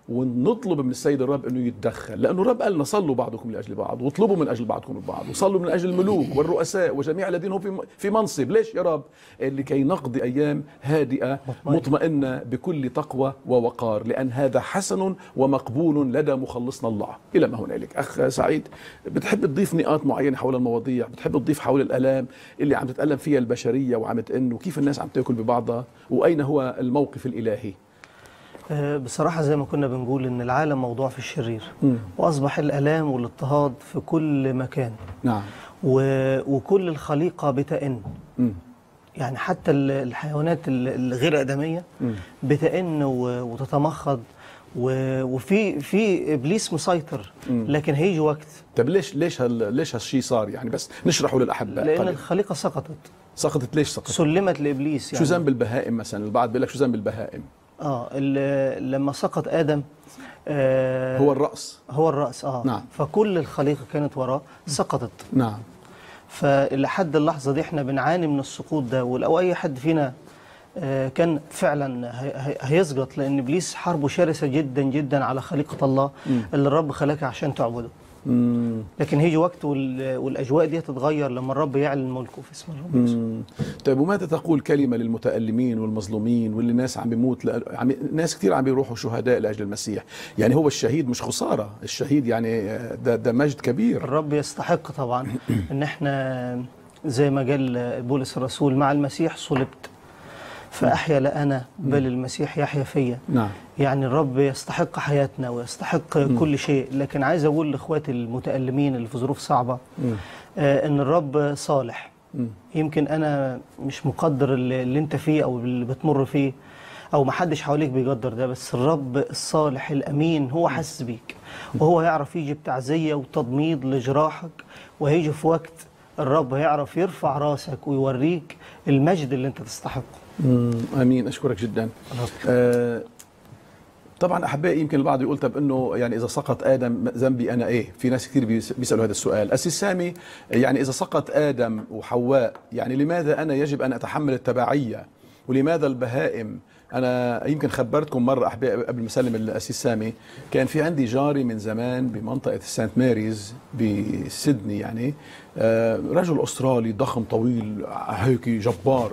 ونطلب من السيد الرب انه يتدخل لانه الرب قال لنا صلوا بعضكم لاجل بعض واطلبوا من اجل بعضكم البعض وصلوا من اجل الملوك والرؤساء وجميع الذين هم في في منصب ليش يا رب لكي نقضي ايام هادئه مطمئنة. مطمئنه بكل تقوى ووقار لان هذا حسن ومقبول لدى مخلصنا الله الى ما هنالك اخ سعيد بتحب تضيف نقاط معينه حول المواضيع بتحب تضيف حول الالام اللي عم تتالم فيها البشريه وعم تئن وكيف الناس عم تاكل ببعضها واين هو الموقف الالهي آه، بصراحة زي ما كنا بنقول إن العالم موضوع في الشرير وأصبح الآلام والاضطهاد في كل مكان نعم و... وكل الخليقة بتئن مم. يعني حتى ال- الحيوانات ال- الغير آدمية مم. بتئن و... وتتمخض و... وفي في إبليس مسيطر مم. لكن هيجي وقت طب ليش ليش هال ليش هالشيء صار يعني بس نشرحه للاحباء لأن قليلا. الخليقة سقطت سقطت ليش سقطت سلمت لإبليس شو ذنب البهائم مثلا البعض بيقول لك شو ذنب البهائم اه ال- لما سقط آدم آه هو الراس هو الرأس اه نعم. فكل الخليقة كانت وراه سقطت نعم فلحد اللحظة دي احنا بنعاني من السقوط ده ولو أي حد فينا آه، كان فعلا هي- هي- هيسقط لأن إبليس حربه شرسة جدا جدا على خليقة الله اللي الرب خلقها عشان تعبده مم. لكن هيجي وقت وال- والأجواء دي تتغير لما الرب يعلن ملكه في اسم الرب يسوع. مم. طيب وماذا تقول كلمة للمتألمين والمظلومين واللي الناس عم بيموت لأ... عم... ناس كثير عم بيروحوا شهداء لأجل المسيح يعني هو الشهيد مش خسارة الشهيد يعني ده, ده مجد كبير الرب يستحق طبعا ان احنا زي ما قال بولس الرسول مع المسيح صلبت فأحيا لا أنا بل المسيح يحيا فيا نعم يعني الرب يستحق حياتنا ويستحق كل شيء لكن عايز أقول لإخواتي المتألمين اللي في ظروف صعبة مم. آه، إن الرب صالح مم. يمكن أنا مش مقدر اللي اللي أنت فيه أو اللي بتمر فيه أو محدش حواليك بيقدر ده بس الرب الصالح الأمين هو حاسس بيك وهو يعرف يجي بتعزية وتضميد لجراحك وهيجي في وقت الرب هيعرف يرفع راسك ويوريك المجد اللي أنت تستحقه مم. امين اشكرك جدا آه طبعا احبائي يمكن البعض يقول طب انه يعني اذا سقط ادم ذنبي انا ايه؟ في ناس كثير بيس- بيسالوا هذا السؤال، اسيس سامي يعني اذا سقط ادم وحواء يعني لماذا انا يجب ان اتحمل التبعيه؟ ولماذا البهائم؟ انا يمكن خبرتكم مره احبائي قبل ما اسلم الاسيس سامي كان في عندي جاري من زمان بمنطقه سانت ماريز بسيدني يعني آه، رجل استرالي ضخم طويل هيك جبار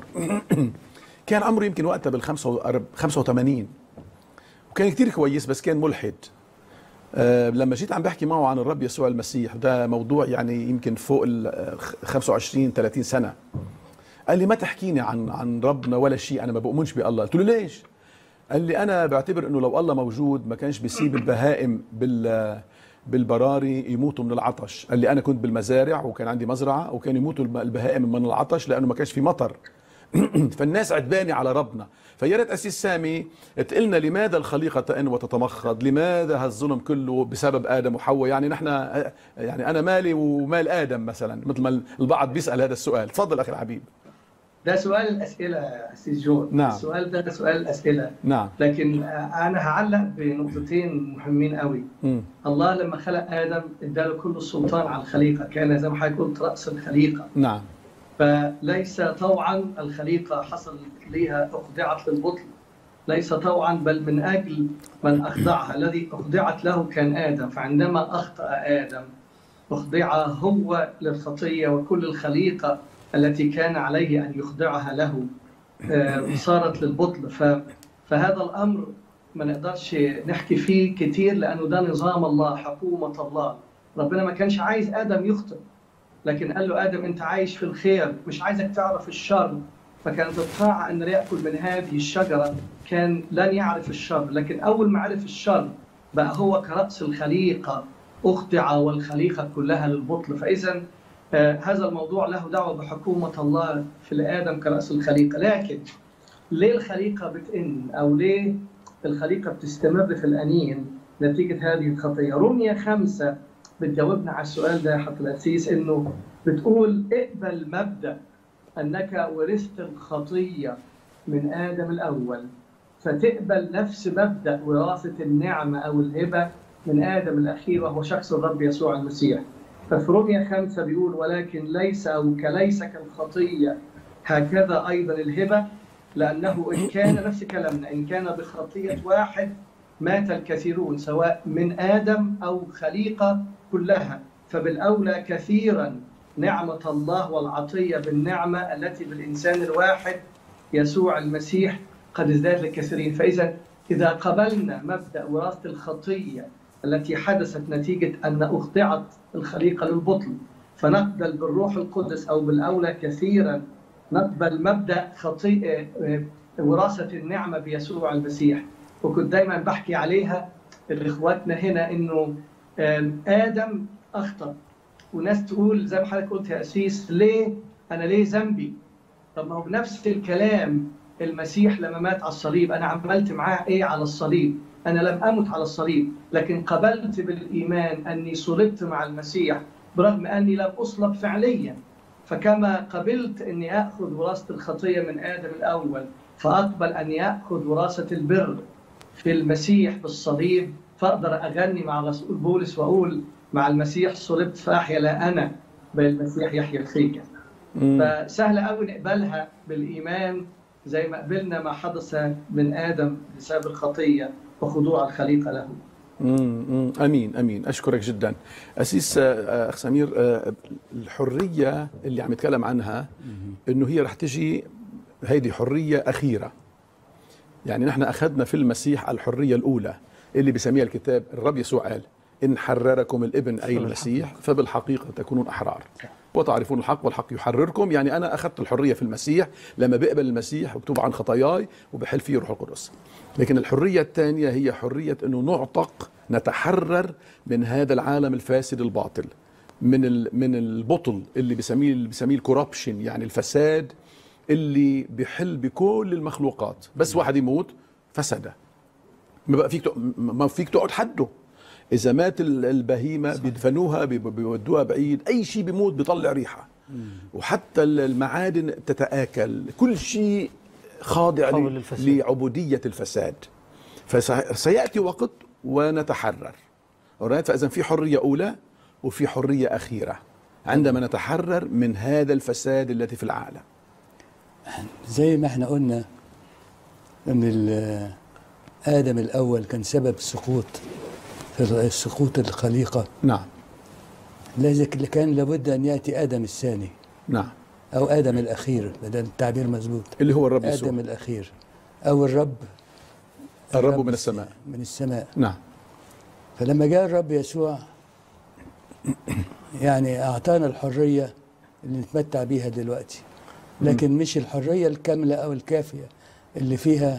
كان عمره يمكن وقتها بال 85 وكان كتير كويس بس كان ملحد آه، لما جيت عم بحكي معه عن الرب يسوع المسيح ده موضوع يعني يمكن فوق ال 25 30 سنه قال لي ما تحكيني عن عن ربنا ولا شيء انا ما بؤمنش بالله قلت له ليش قال لي انا بعتبر انه لو الله موجود ما كانش بيسيب البهائم بال بالبراري يموتوا من العطش قال لي انا كنت بالمزارع وكان عندي مزرعه وكانوا يموتوا الب- البهائم من العطش لانه ما كانش في مطر فالناس عدباني على ربنا فيا ريت اسيس سامي تقلنا لماذا الخليقه تئن وتتمخض لماذا هالظلم كله بسبب ادم وحواء يعني نحن يعني انا مالي ومال ادم مثلا مثل ما البعض بيسال هذا السؤال تفضل اخي الحبيب ده سؤال الاسئله يا اسيس جون نعم. السؤال ده سؤال الاسئله نعم لكن آه، انا هعلق بنقطتين مهمين قوي مم. الله لما خلق ادم اداله كل السلطان على الخليقه كان زي ما حضرتك قلت راس الخليقه نعم فليس طوعا الخليقه حصل ليها اخضعت للبطل ليس طوعا بل من اجل من اخضعها الذي اخضعت له كان ادم فعندما اخطا ادم اخضع هو للخطيه وكل الخليقه التي كان عليه ان يخضعها له آه، صارت للبطل ف- فهذا الامر ما نقدرش نحكي فيه كتير لانه ده نظام الله حكومه الله ربنا ما كانش عايز ادم يخطئ لكن قال له ادم انت عايش في الخير مش عايزك تعرف الشر فكانت الطاعه ان ياكل من هذه الشجره كان لن يعرف الشر لكن اول ما عرف الشر بقى هو كراس الخليقه اخضع والخليقه كلها للبطل فاذا آه، هذا الموضوع له دعوه بحكومه الله في الادم كراس الخليقه لكن ليه الخليقه بتئن او ليه الخليقه بتستمر في الانين نتيجه هذه الخطيه رميه خمسه بتجاوبنا على السؤال ده يا حضرة الأسيس إنه بتقول اقبل مبدأ أنك ورثت الخطية من آدم الأول فتقبل نفس مبدأ وراثة النعمة أو الهبة من آدم الأخير وهو شخص الرب يسوع المسيح ففي رمية خمسة بيقول ولكن ليس أو كليس كالخطية هكذا أيضا الهبة لأنه إن كان نفس كلامنا إن كان بخطية واحد مات الكثيرون سواء من آدم أو خليقة كلها فبالأولى كثيرا نعمة الله والعطية بالنعمة التي بالإنسان الواحد يسوع المسيح قد ازداد للكثيرين فإذا إذا قبلنا مبدأ وراثة الخطية التي حدثت نتيجة أن أخضعت الخليقة للبطل فنقبل بالروح القدس أو بالأولى كثيرا نقبل مبدأ خطيئة وراثة النعمة بيسوع المسيح وكنت دايما بحكي عليها لإخواتنا هنا إنه آم، آدم أخطأ وناس تقول زي ما حضرتك قلت يا أسيس ليه أنا ليه ذنبي طب ما هو بنفس الكلام المسيح لما مات على الصليب أنا عملت معاه إيه على الصليب أنا لم أمت على الصليب لكن قبلت بالإيمان أني صلبت مع المسيح برغم أني لم أصلب فعليا فكما قبلت أني أخذ وراثة الخطية من آدم الأول فأقبل أن يأخذ وراثة البر في المسيح بالصليب فأقدر أغني مع رسول بولس وأقول مع المسيح صلبت فأحيا لا أنا بل المسيح يحيا فيا فسهل قوي نقبلها بالإيمان زي ما قبلنا ما حدث من آدم بسبب الخطية وخضوع الخليقة له مم، مم. امين امين اشكرك جدا اسيس آه، اخ سمير آه، الحريه اللي عم يتكلم عنها انه هي رح تجي هيدي حريه اخيره يعني نحن اخذنا في المسيح الحريه الاولى اللي بسميها الكتاب الرب يسوع قال ان حرركم الابن اي المسيح فبالحقيقه تكونون احرار وتعرفون الحق والحق يحرركم يعني انا اخذت الحريه في المسيح لما بقبل المسيح وبتوب عن خطاياي وبحل فيه روح القدس لكن الحريه الثانيه هي حريه انه نعتق نتحرر من هذا العالم الفاسد الباطل من ال- من البطل اللي بسميه اللي بسميه الكوربشن يعني الفساد اللي بيحل بكل المخلوقات بس واحد يموت فسد ما بقى فيك تق- ما فيك تقعد حده اذا مات ال- البهيمه بيدفنوها بي- بيودوها بعيد اي شيء بيموت بيطلع ريحه وحتى ال- المعادن تتاكل كل شيء خاضع قابل ل- للفساد. لعبوديه الفساد فسياتي وقت ونتحرر alright؟ فاذا في حريه اولى وفي حريه اخيره عندما نتحرر من هذا الفساد الذي في العالم زي ما احنا قلنا ان ال- ادم الاول كان سبب سقوط في سقوط الخليقه نعم لذلك كان لابد ان ياتي ادم الثاني نعم او ادم الاخير بدل التعبير مظبوط اللي هو الرب يسوع ادم الاخير او الرب الرب من السماء من السماء نعم فلما جاء الرب يسوع يعني اعطانا الحريه اللي نتمتع بيها دلوقتي لكن مش الحريه الكامله او الكافيه اللي فيها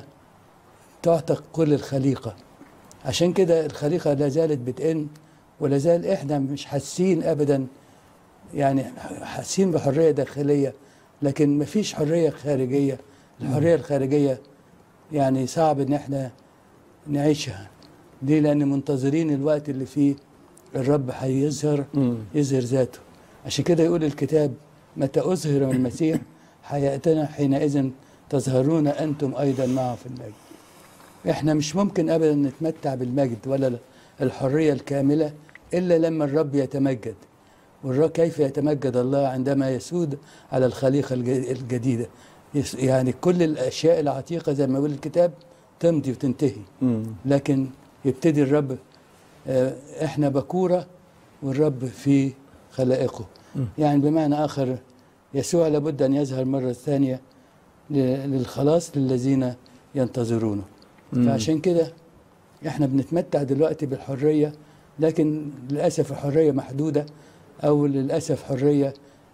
تعتق كل الخليقه عشان كده الخليقه لا زالت بتئن ولا زال احنا مش حاسين ابدا يعني حاسين بحريه داخليه لكن مفيش حريه خارجيه الحريه الخارجيه يعني صعب ان احنا نعيشها ليه لان منتظرين الوقت اللي فيه الرب هيظهر مم. يظهر ذاته عشان كده يقول الكتاب متى أظهر من المسيح حياتنا حينئذ تظهرون أنتم أيضا معه في المجد إحنا مش ممكن أبدا نتمتع بالمجد ولا الحرية الكاملة إلا لما الرب يتمجد والرب كيف يتمجد الله عندما يسود على الخليقة الج- الجديدة يس- يعني كل الأشياء العتيقة زي ما يقول الكتاب تمضي وتنتهي مم. لكن يبتدي الرب آه، احنا بكورة والرب في خلائقه يعني بمعنى آخر يسوع لابد أن يظهر مرة ثانية ل- للخلاص للذين ينتظرونه فعشان كده احنا بنتمتع دلوقتي بالحرية لكن للأسف الحرية محدودة أو للأسف حرية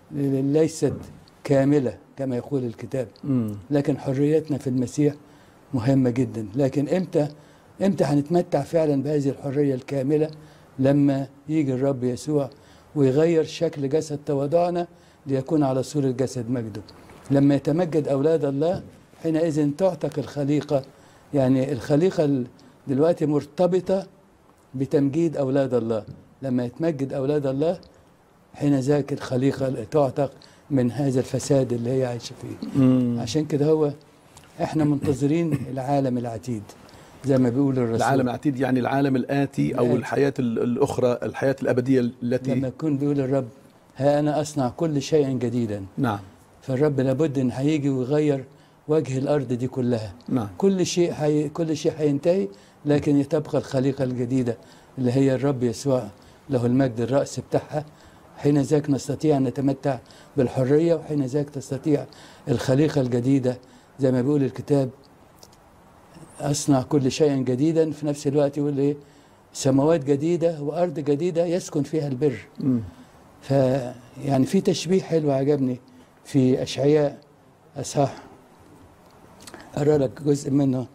ليست كاملة كما يقول الكتاب مم. لكن حريتنا في المسيح مهمة جدا لكن امتى امتى هنتمتع فعلا بهذه الحرية الكاملة لما يجي الرب يسوع ويغير شكل جسد تواضعنا ليكون على صورة جسد مجده لما يتمجد أولاد الله حينئذ تعتق الخليقة يعني الخليقة ال- دلوقتي مرتبطة بتمجيد أولاد الله لما يتمجد أولاد الله حين ذاك الخليقة تعتق من هذا الفساد اللي هي عايشة فيه مم. عشان كده هو احنا منتظرين العالم العتيد زي ما بيقول الرسول العالم العتيد يعني العالم الآتي أو الآتي. الحياة ال- الأخرى الحياة الأبدية التي لما يكون بيقول الرب ها انا اصنع كل شيء جديدا نعم فالرب لابد ان هيجي ويغير وجه الارض دي كلها نعم كل شيء حي... كل شيء هينتهي لكن تبقى الخليقة الجديدة اللي هي الرب يسوع له المجد الرأس بتاعها حين ذاك نستطيع أن نتمتع بالحرية وحين ذاك تستطيع الخليقة الجديدة زي ما بيقول الكتاب أصنع كل شيء جديدا في نفس الوقت يقول إيه سماوات جديدة وأرض جديدة يسكن فيها البر مم. فيعني في تشبيه حلو عجبني في أشعياء أصحاح أقرأ لك جزء منه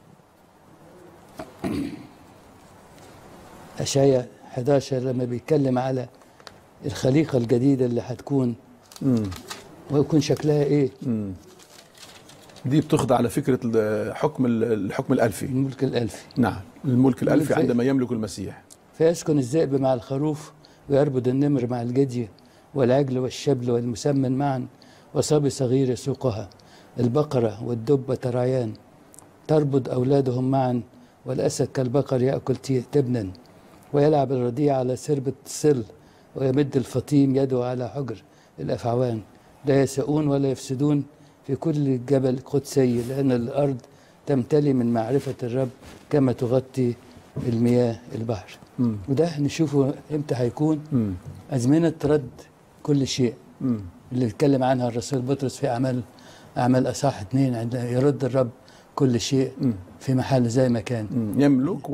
أشعياء 11 لما بيتكلم على الخليقة الجديدة اللي هتكون مم. ويكون شكلها إيه مم. دي بتخضع على فكره ال- حكم ال- الحكم الالفي الملك الألفي نعم الملك الالفي الملك- عندما يملك المسيح فيسكن الذئب مع الخروف ويربد النمر مع الجدي والعجل والشبل والمسمن معا وصبي صغير يسوقها البقرة والدب ترعيان تربض أولادهم معا والأسد كالبقر يأكل تي- تبنا ويلعب الرضيع على سربة السل ويمد الفطيم يده على حجر الأفعوان لا يساءون ولا يفسدون في كل جبل قدسي لأن الأرض تمتلي من معرفة الرب كما تغطي المياه البحر مم. وده نشوفه امتى هيكون مم. أزمنة رد كل شيء مم. اللي اتكلم عنها الرسول بطرس في أعمال أعمال أصحاح اثنين عند يرد الرب كل شيء مم. في محل زي ما كان مم. يملك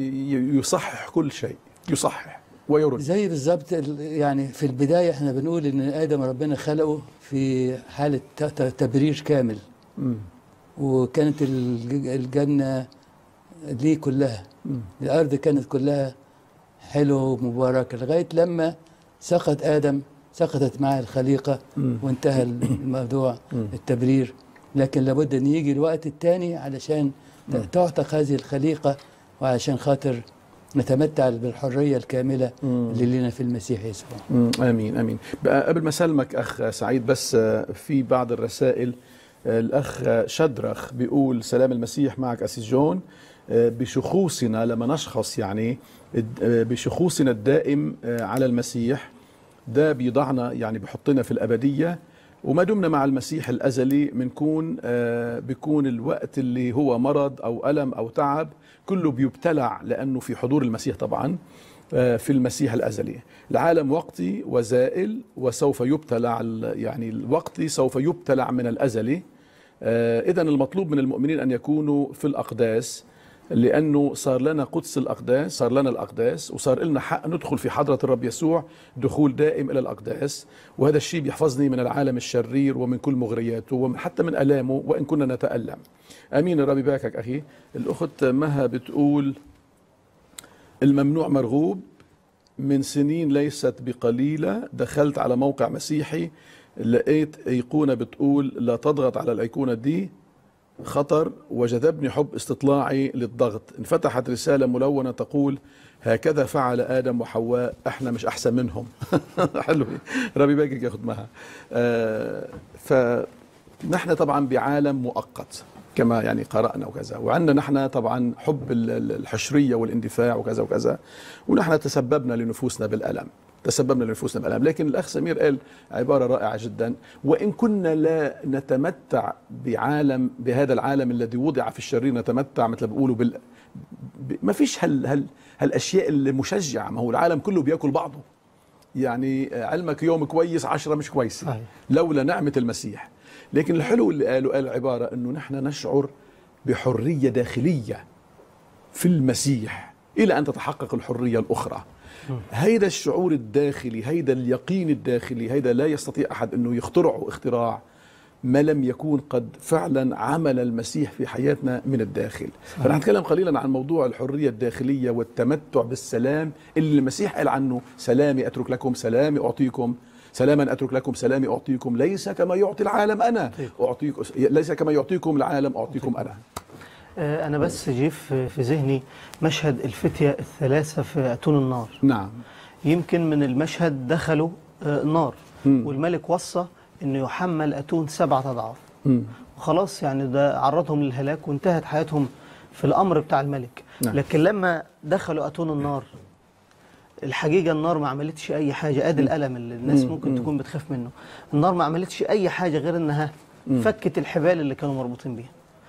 ويصحح كل شيء يصحح ويرد زي بالظبط ال- يعني في البداية احنا بنقول إن آدم ربنا خلقه في حالة ت- ت- تبرير كامل مم. وكانت الج- الجنة ليه كلها مم. الأرض كانت كلها حلوة ومباركة لغاية لما سقط آدم سقطت معه الخليقة مم. وانتهى الموضوع مم. التبرير لكن لابد أن يجي الوقت الثاني علشان ت- تعتق هذه الخليقة وعشان خاطر نتمتع بالحرية الكاملة مم. اللي لنا في المسيح يسوع مم. امين امين بقى قبل ما اسلمك اخ سعيد بس آه، في بعض الرسائل آه، الاخ شدرخ بيقول سلام المسيح معك اسيس جون آه، بشخوصنا لما نشخص يعني الد- آه، بشخوصنا الدائم آه، على المسيح ده بيضعنا يعني بيحطنا في الابديه وما دمنا مع المسيح الازلي بنكون آه، بيكون الوقت اللي هو مرض او الم او تعب كله بيبتلع لانه في حضور المسيح طبعا آه، في المسيح الازلي العالم وقتي وزائل وسوف يبتلع ال- يعني الوقتي سوف يبتلع من الازلي اذا المطلوب من المؤمنين ان يكونوا في الاقداس لانه صار لنا قدس الاقداس صار لنا الاقداس وصار لنا حق ندخل في حضره الرب يسوع دخول دائم الى الاقداس وهذا الشيء بيحفظني من العالم الشرير ومن كل مغرياته وحتى من الامه وان كنا نتالم امين الرب يباركك اخي الاخت مها بتقول الممنوع مرغوب من سنين ليست بقليلة دخلت على موقع مسيحي لقيت أيقونة بتقول لا تضغط على الأيقونة دي خطر وجذبني حب استطلاعي للضغط انفتحت رسالة ملونة تقول هكذا فعل آدم وحواء احنا مش أحسن منهم حلو ربي باقي ياخد معها آه فنحن طبعا بعالم مؤقت كما يعني قرأنا وكذا وعندنا نحن طبعا حب ال- ال- الحشرية والاندفاع وكذا وكذا ونحن تسببنا لنفوسنا بالألم تسببنا لنفوسنا بالألم لكن الأخ سمير قال عبارة رائعة جدا وإن كنا لا نتمتع بعالم بهذا العالم الذي وضع في الشرير نتمتع مثل ما بيقولوا بال ب- ما فيش هال هال هالاشياء المشجعه ما هو العالم كله بياكل بعضه يعني علمك يوم كويس عشرة مش كويس صحيح. لولا نعمة المسيح لكن الحلو اللي قاله قال عبارة أنه نحن نشعر بحرية داخلية في المسيح إلى أن تتحقق الحرية الأخرى هيدا الشعور الداخلي هيدا اليقين الداخلي هيدا لا يستطيع أحد أنه يخترعه اختراع ما لم يكون قد فعلا عمل المسيح في حياتنا من الداخل فنحن نتكلم قليلا عن موضوع الحرية الداخلية والتمتع بالسلام اللي المسيح قال عنه سلامي أترك لكم سلامي أعطيكم سلاما أترك لكم سلامي أعطيكم ليس كما يعطي العالم أنا أعطيكم ليس كما يعطيكم العالم أعطيكم أنا آه، أنا بس جه في في ذهني مشهد الفتية الثلاثة في أتون النار نعم يمكن من المشهد دخلوا آه، النار مم. والملك وصى انه يحمل اتون سبعة اضعاف مم. وخلاص يعني ده عرضهم للهلاك وانتهت حياتهم في الامر بتاع الملك نعم. لكن لما دخلوا اتون النار الحقيقه النار ما عملتش اي حاجه ادي الالم اللي الناس مم. ممكن مم. تكون بتخاف منه النار ما عملتش اي حاجه غير انها مم. فكت الحبال اللي كانوا مربوطين بيها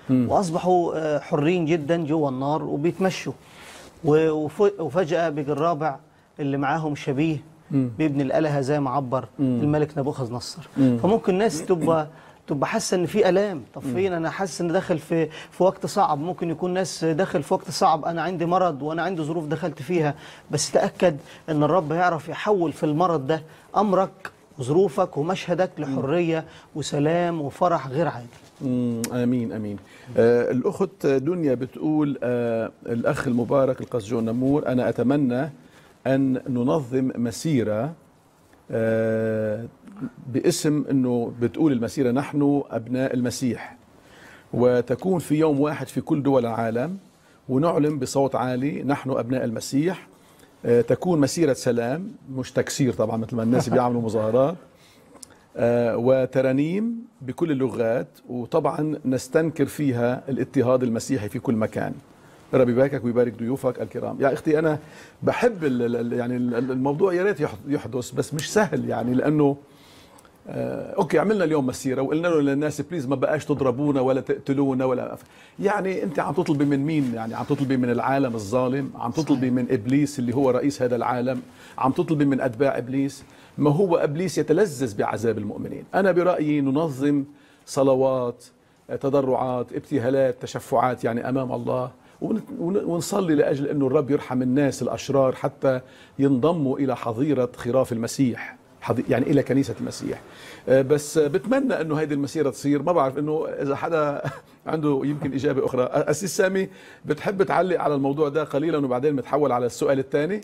واصبحوا آه، حرين جدا جوا النار وبيتمشوا و- وف- وفجاه بيجي الرابع اللي معاهم شبيه بابن الالهه زي ما عبر الملك نبوخذ نصر فممكن ناس تبقى تبقى حاسه ان في الام طب فين انا حاسس ان داخل في في وقت صعب ممكن يكون ناس داخل في وقت صعب انا عندي مرض وانا عندي ظروف دخلت فيها بس تاكد ان الرب يعرف يحول في المرض ده امرك وظروفك ومشهدك لحريه وسلام وفرح غير عادي مم، امين امين آه الاخت دنيا بتقول آه الاخ المبارك القسجون نمور انا اتمنى ان ننظم مسيره آه باسم انه بتقول المسيره نحن ابناء المسيح وتكون في يوم واحد في كل دول العالم ونعلن بصوت عالي نحن ابناء المسيح آه تكون مسيره سلام مش تكسير طبعا مثل ما الناس بيعملوا مظاهرات آه، وترانيم بكل اللغات وطبعا نستنكر فيها الاضطهاد المسيحي في كل مكان ربي يباركك ويبارك ضيوفك الكرام يا اختي انا بحب ال- ال- يعني ال- الموضوع يا ريت يح- يحدث بس مش سهل يعني لانه آه، اوكي عملنا اليوم مسيره وقلنا له للناس بليز ما بقاش تضربونا ولا تقتلونا ولا يعني انت عم تطلبي من مين يعني عم تطلبي من العالم الظالم عم تطلبي من ابليس اللي هو رئيس هذا العالم عم تطلبي من اتباع ابليس ما هو ابليس يتلذذ بعذاب المؤمنين انا برايي ننظم صلوات تضرعات ابتهالات تشفعات يعني امام الله ون- ون- ونصلي لاجل انه الرب يرحم الناس الاشرار حتى ينضموا الى حظيره خراف المسيح حض- يعني الى كنيسه المسيح آه، بس آه، بتمنى انه هذه المسيره تصير ما بعرف انه اذا حدا عنده يمكن اجابه اخرى آه، اسيس سامي بتحب تعلق على الموضوع ده قليلا وبعدين بتحول على السؤال الثاني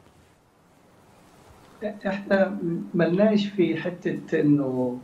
احنا ملناش في حته انه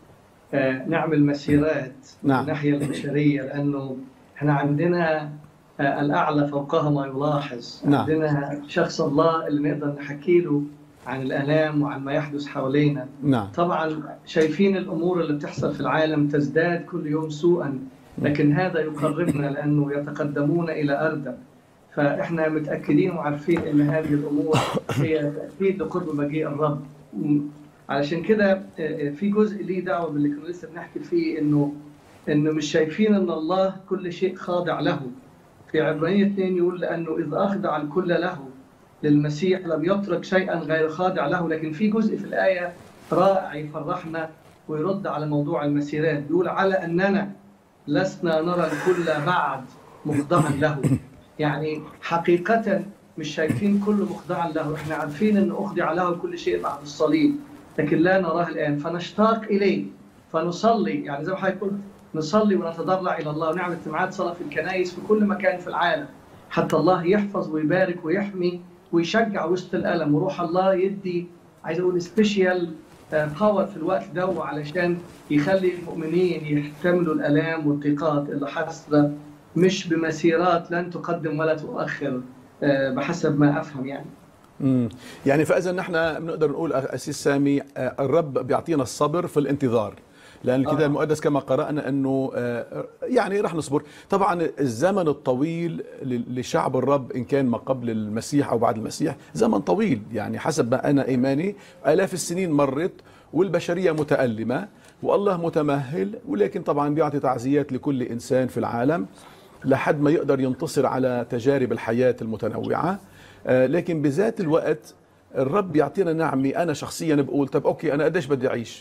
آه، نعمل مسيرات من نعم. الناحيه البشريه لانه احنا عندنا آه، الاعلى فوقها ما يلاحظ نعم. عندنا شخص الله اللي نقدر نحكي له عن الالام وعن ما يحدث حوالينا نعم طبعا شايفين الامور اللي بتحصل في العالم تزداد كل يوم سوءا لكن هذا يقربنا لانه يتقدمون الى اردم فاحنا متاكدين وعارفين ان هذه الامور هي تاكيد لقرب مجيء الرب م- علشان كده آه، آه، في جزء ليه دعوه باللي كنا لسه بنحكي فيه انه انه مش شايفين ان الله كل شيء خاضع له في عبرانية 2 يقول لانه اذ اخضع الكل له للمسيح لم يترك شيئا غير خاضع له لكن في جزء في الايه رائع يفرحنا ويرد على موضوع المسيرات بيقول على اننا لسنا نرى الكل بعد مخضعا له يعني حقيقة مش شايفين كل مخضعا له احنا عارفين ان اخضع له كل شيء بعد الصليب لكن لا نراه الان فنشتاق اليه فنصلي يعني زي ما حضرتك قلت نصلي ونتضرع الى الله ونعمل اجتماعات صلاه في الكنائس في كل مكان في العالم حتى الله يحفظ ويبارك ويحمي ويشجع وسط الالم وروح الله يدي عايز اقول سبيشال باور في الوقت ده علشان يخلي المؤمنين يحتملوا الالام والضيقات اللي حاصله مش بمسيرات لن تقدم ولا تؤخر آه، بحسب ما افهم يعني مم. يعني فاذا نحن بنقدر نقول اسيس سامي آه، الرب بيعطينا الصبر في الانتظار لان الكتاب آه. المقدس كما قرانا انه آه، يعني رح نصبر طبعا الزمن الطويل ل- لشعب الرب ان كان ما قبل المسيح او بعد المسيح زمن طويل يعني حسب ما انا ايماني الاف السنين مرت والبشريه متالمه والله متمهل ولكن طبعا بيعطي تعزيات لكل انسان في العالم لحد ما يقدر ينتصر على تجارب الحياه المتنوعه آه، لكن بذات الوقت الرب يعطينا نعمه انا شخصيا بقول طب اوكي انا قديش بدي اعيش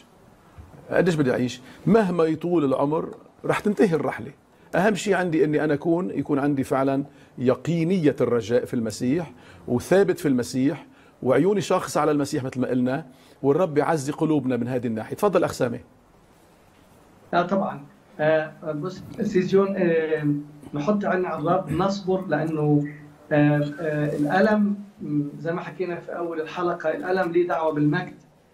قديش بدي اعيش مهما يطول العمر رح تنتهي الرحله اهم شيء عندي اني انا اكون يكون عندي فعلا يقينيه الرجاء في المسيح وثابت في المسيح وعيوني شاخصه على المسيح مثل ما قلنا والرب يعزي قلوبنا من هذه الناحيه تفضل اخ سامي اه طبعا آه بص سيس جون آه نحط عنا على الرب نصبر لانه آه آه الالم م، زي ما حكينا في اول الحلقه الالم ليه دعوه بالمجد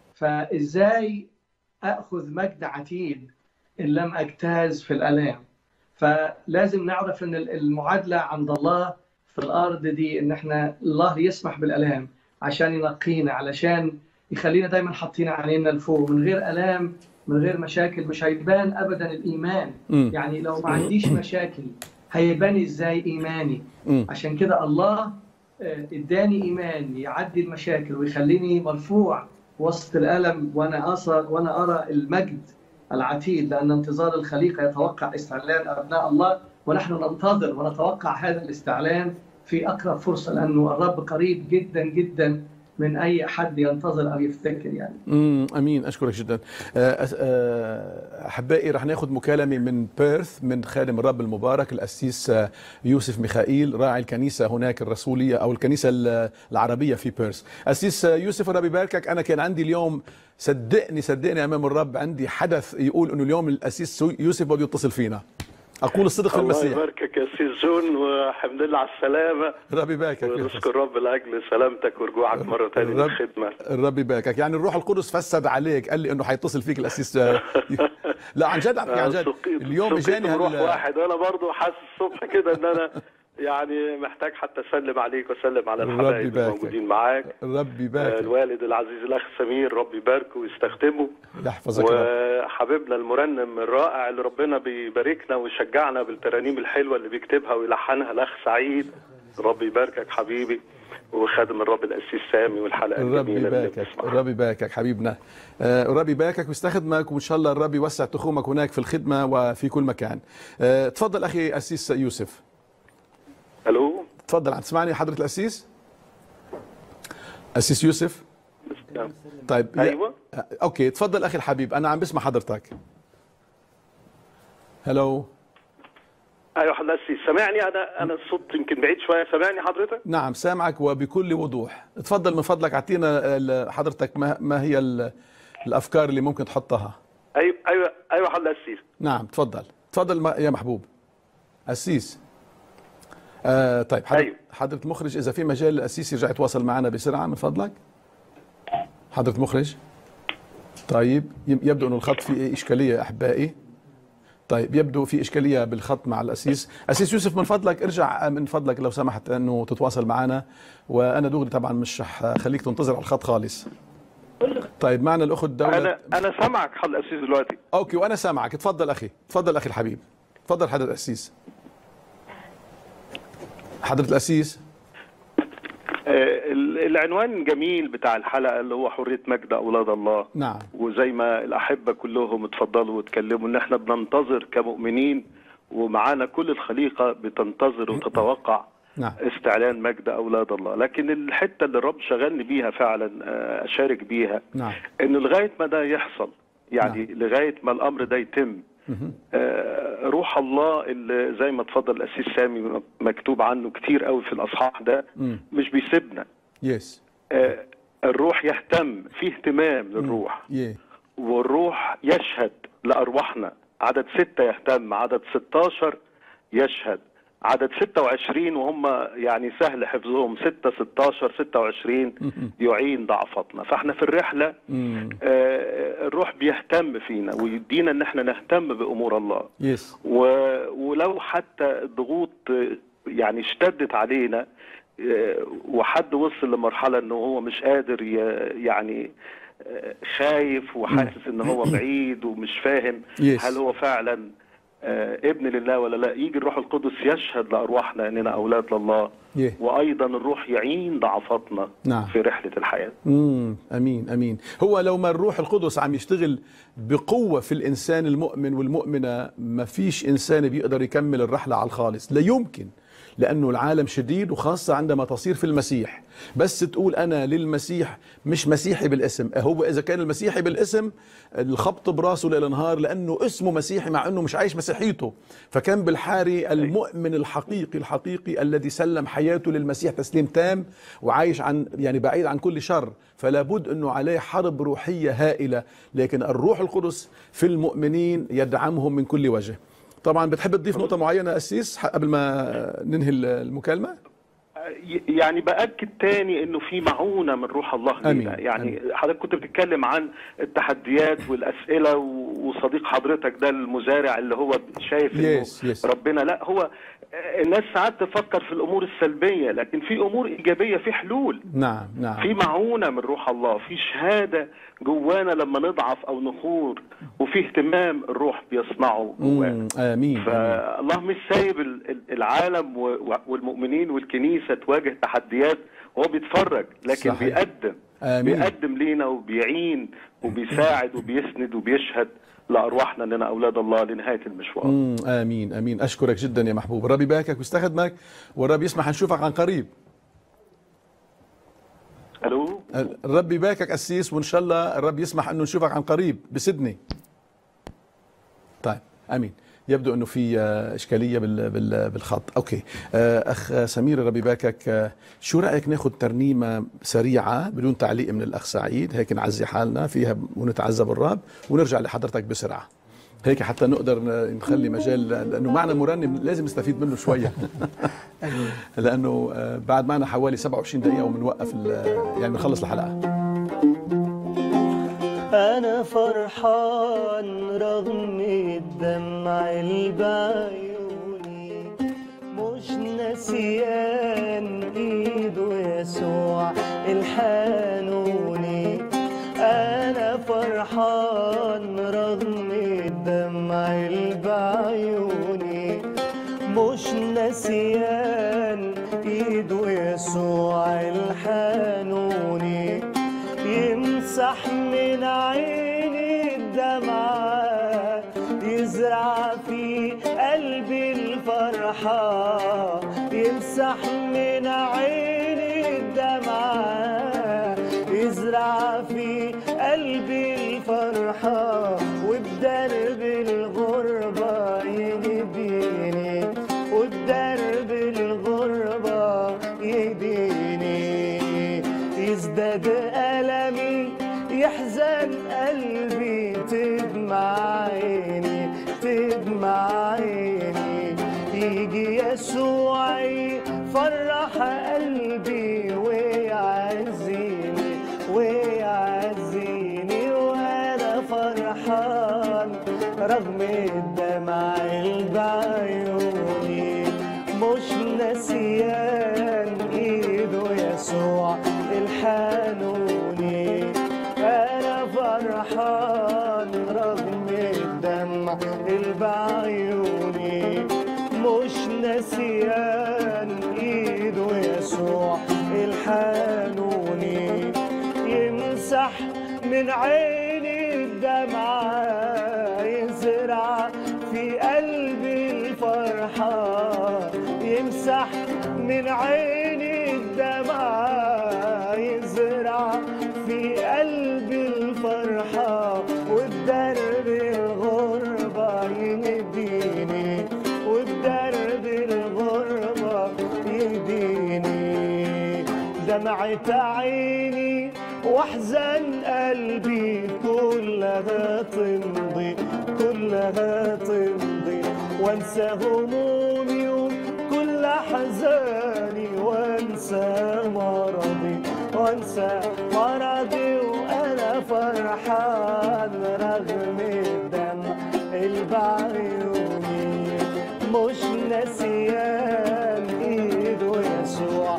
فازاي اخذ مجد عتيد ان لم اجتاز في الالام فلازم نعرف ان المعادله عند الله في الارض دي ان احنا الله يسمح بالالام عشان ينقينا علشان يخلينا دايما حاطين عينينا لفوق من غير الام من غير مشاكل مش هيبان ابدا الايمان مم. يعني لو ما عنديش مشاكل هيبان ازاي ايماني مم. عشان كده الله آه، اداني ايمان يعدي المشاكل ويخليني مرفوع وسط الالم وانا اصل وانا ارى المجد العتيد لأن انتظار الخليقة يتوقع استعلان أبناء الله ونحن ننتظر ونتوقع هذا الاستعلان في أقرب فرصة لأنه الرب قريب جدا جدا من أي حد ينتظر أو يفتكر يعني امم امين اشكرك جدا آه، أس- آه، احبائي رح ناخذ مكالمه من بيرث من خادم الرب المبارك الاسيس آه، يوسف ميخائيل راعي الكنيسه هناك الرسوليه او الكنيسه ال- العربيه في بيرث اسيس آه، يوسف الرب يباركك انا كان عندي اليوم صدقني صدقني امام الرب عندي حدث يقول انه اليوم الاسيس يوسف بده يتصل فينا اقول الصدق في الله المسيح يباركك يا سي جون والحمد لله على السلامة الرب يباركك يوسف. ونشكر رب لأجل سلامتك ورجوعك مرة تانية الرب- للخدمة الرب يباركك يعني الروح القدس فسد عليك قال لي انه حيتصل فيك الاسيس آه، لا عن جد عن جد سقيت- اليوم سقيت اجاني بروح هال- واحد أنا برضو حاسس الصبح كده إن أنا يعني محتاج حتى أسلم عليك وأسلم على الرب الحبايب يباركك. الموجودين معاك الرب آه، يبارك الوالد العزيز الأخ سمير رب يباركه ويستخدمه يحفظك الرب وحبيبنا المرنم الرائع اللي ربنا بيباركنا ويشجعنا بالترانيم الحلوه اللي بيكتبها ويلحنها الاخ سعيد رب يباركك حبيبي وخادم الرب الاسيس سامي والحلقه الرب الجميله اللي يباركك بنسمعها. الرب يباركك حبيبنا آه، الرب يباركك ويستخدمك وان شاء الله الرب يوسع تخومك هناك في الخدمه وفي كل مكان آه، تفضل اخي اسيس يوسف الو تفضل عم تسمعني حضره الاسيس اسيس يوسف طيب يا- ايوه آه، اوكي تفضل اخي الحبيب انا عم بسمع حضرتك هلو ايوه حضرتك سامعني انا انا الصوت يمكن بعيد شويه سامعني حضرتك نعم سامعك وبكل وضوح تفضل من فضلك اعطينا ال- حضرتك ما, ما هي ال- الافكار اللي ممكن تحطها ايوه ايوه ايوه حضرتك نعم تفضل تفضل ما- يا محبوب أسيس آه طيب حضرة, أيوة. حضرة مخرج إذا في مجال الأسيس يرجع يتواصل معنا بسرعة من فضلك حضرة مخرج طيب يم- يبدو أنه الخط فيه إشكالية يا أحبائي طيب يبدو في إشكالية بالخط مع الأسيس أسيس يوسف من فضلك ارجع من فضلك لو سمحت أنه تتواصل معنا وأنا دغري طبعا مش رح خليك تنتظر على الخط خالص طيب معنا الأخت دولة انا انا سامعك حضرتك الاسيس دلوقتي اوكي وانا سامعك تفضل اخي تفضل اخي الحبيب تفضل حضرة الاسيس حضرة الاسيس آه، ال- العنوان جميل بتاع الحلقه اللي هو حريه مجد اولاد الله نعم وزي ما الأحبة كلهم اتفضلوا واتكلموا إن إحنا بننتظر كمؤمنين ومعانا كل الخليقة بتنتظر وتتوقع نعم استعلان مجد أولاد الله لكن الحتة اللي الرب شغلني بيها فعلا آه، أشارك بيها نعم إن لغاية ما ده يحصل يعني لغاية ما الأمر ده يتم آه، روح الله اللي زي ما اتفضل الأسيس سامي مكتوب عنه كتير قوي في الأصحاح ده مم. مش بيسيبنا يس آه، الروح يهتم في اهتمام للروح يه والروح يشهد لأرواحنا عدد ستة يهتم عدد 16 يشهد عدد 26 وهم يعني سهل حفظهم 6 16 26 يعين ضعفتنا فاحنا في الرحلة مم. آه، الروح بيهتم فينا ويدينا ان احنا نهتم بأمور الله يس و... ولو حتى الضغوط آه، يعني اشتدت علينا آه، وحد وصل لمرحلة انه هو مش قادر ي... يعني آه، خايف وحاسس ان هو بعيد ومش فاهم Yes. هل هو فعلا آه، ابن لله ولا لا يجي الروح القدس يشهد لأرواحنا اننا اولاد لله يه وايضا الروح يعين ضعفاتنا نعم. في رحلة الحياة امم امين امين هو لو ما الروح القدس عم يشتغل بقوه في الانسان المؤمن والمؤمنه ما فيش انسان بيقدر يكمل الرحله على الخالص لا يمكن لانه العالم شديد وخاصه عندما تصير في المسيح بس تقول انا للمسيح مش مسيحي بالاسم هو اذا كان المسيحي بالاسم الخبط براسه للنهار لانه اسمه مسيحي مع انه مش عايش مسيحيته فكان بالحاري المؤمن الحقيقي الحقيقي الذي سلم حياته للمسيح تسليم تام وعايش عن يعني بعيد عن كل شر فلا بد انه عليه حرب روحيه هائله لكن الروح القدس في المؤمنين يدعمهم من كل وجه طبعا بتحب تضيف نقطه معينه اسيس ح- قبل ما ننهي المكالمه يعني باكد تاني انه في معونه من روح الله آمين. لينا يعني حضرتك كنت بتتكلم عن التحديات والاسئله و- وصديق حضرتك ده المزارع اللي هو شايف انه Yes, yes. ربنا لا هو الناس ساعات تفكر في الامور السلبيه لكن في امور ايجابيه في حلول نعم نعم في معونه من روح الله في شهاده جوانا لما نضعف او نخور وفي اهتمام الروح بيصنعه جوانا مم، امين آمين. فالله مش سايب ال- ال- العالم و- و- والمؤمنين والكنيسه تواجه تحديات وهو بيتفرج لكن صحيح. بيقدم آمين. بيقدم لينا وبيعين وبيساعد وبيسند وبيشهد لارواحنا اننا اولاد الله لنهايه المشوار مم، امين امين اشكرك جدا يا محبوب الرب يباركك ويستخدمك والرب يسمح نشوفك عن قريب الو الرب يباركك قسيس وان شاء الله الرب يسمح انه نشوفك عن قريب بسدني طيب امين يبدو انه في آه، اشكاليه بال- بال- بالخط اوكي آه، اخ سمير الرب يباركك آه، شو رايك ناخذ ترنيمه سريعه بدون تعليق من الاخ سعيد هيك نعزي حالنا فيها ونتعذب الرب ونرجع لحضرتك بسرعه هيك حتى نقدر ن- نخلي مجال لانه معنا مرنم لازم نستفيد منه شويه لانه آه، بعد معنا حوالي 27 دقيقه وبنوقف ال- يعني بنخلص الحلقه أنا فرحان رغم الدمع اللي بعيوني مش ناسيان إيده يسوع الحانوني أنا فرحان رغم الدمع اللي بعيوني مش ناسيان إيده يسوع الحانوني يمسح من عيني الدمعة يزرع في قلبي الفرحة يمسح من عيني الدمعة يزرع في قلبي الفرحة وبدرب الغربة يهديني وبدرب الغربة يهديني يزداد ألمي يحزن قلبي تدمع عيني تدمع عيني يجي يسوع يفرح قلبي ويعزيني ويعزيني وانا فرحان رغم الدمع اللي بعيوني مش ناسيان ايده يسوع الحانوني انا فرحان رغم الدمع اللي بعيوني مش ناسيان ايده يسوع الحانوني يمسح من عيني الدمعة يزرع في قلبي الفرحة يمسح من عيني الدمعة يزرع في قلبي الفرحة والدرب الغربة يهديني والدرب الغربة يهديني دمعة عيني واحزن قلبي كلها تمضي كلها تمضي وانسى همومي وكل احزاني وانسى مرضي وانسى مرضي وانا فرحان رغم الدمع اللي بعيوني مش ناسيان ايده يسوع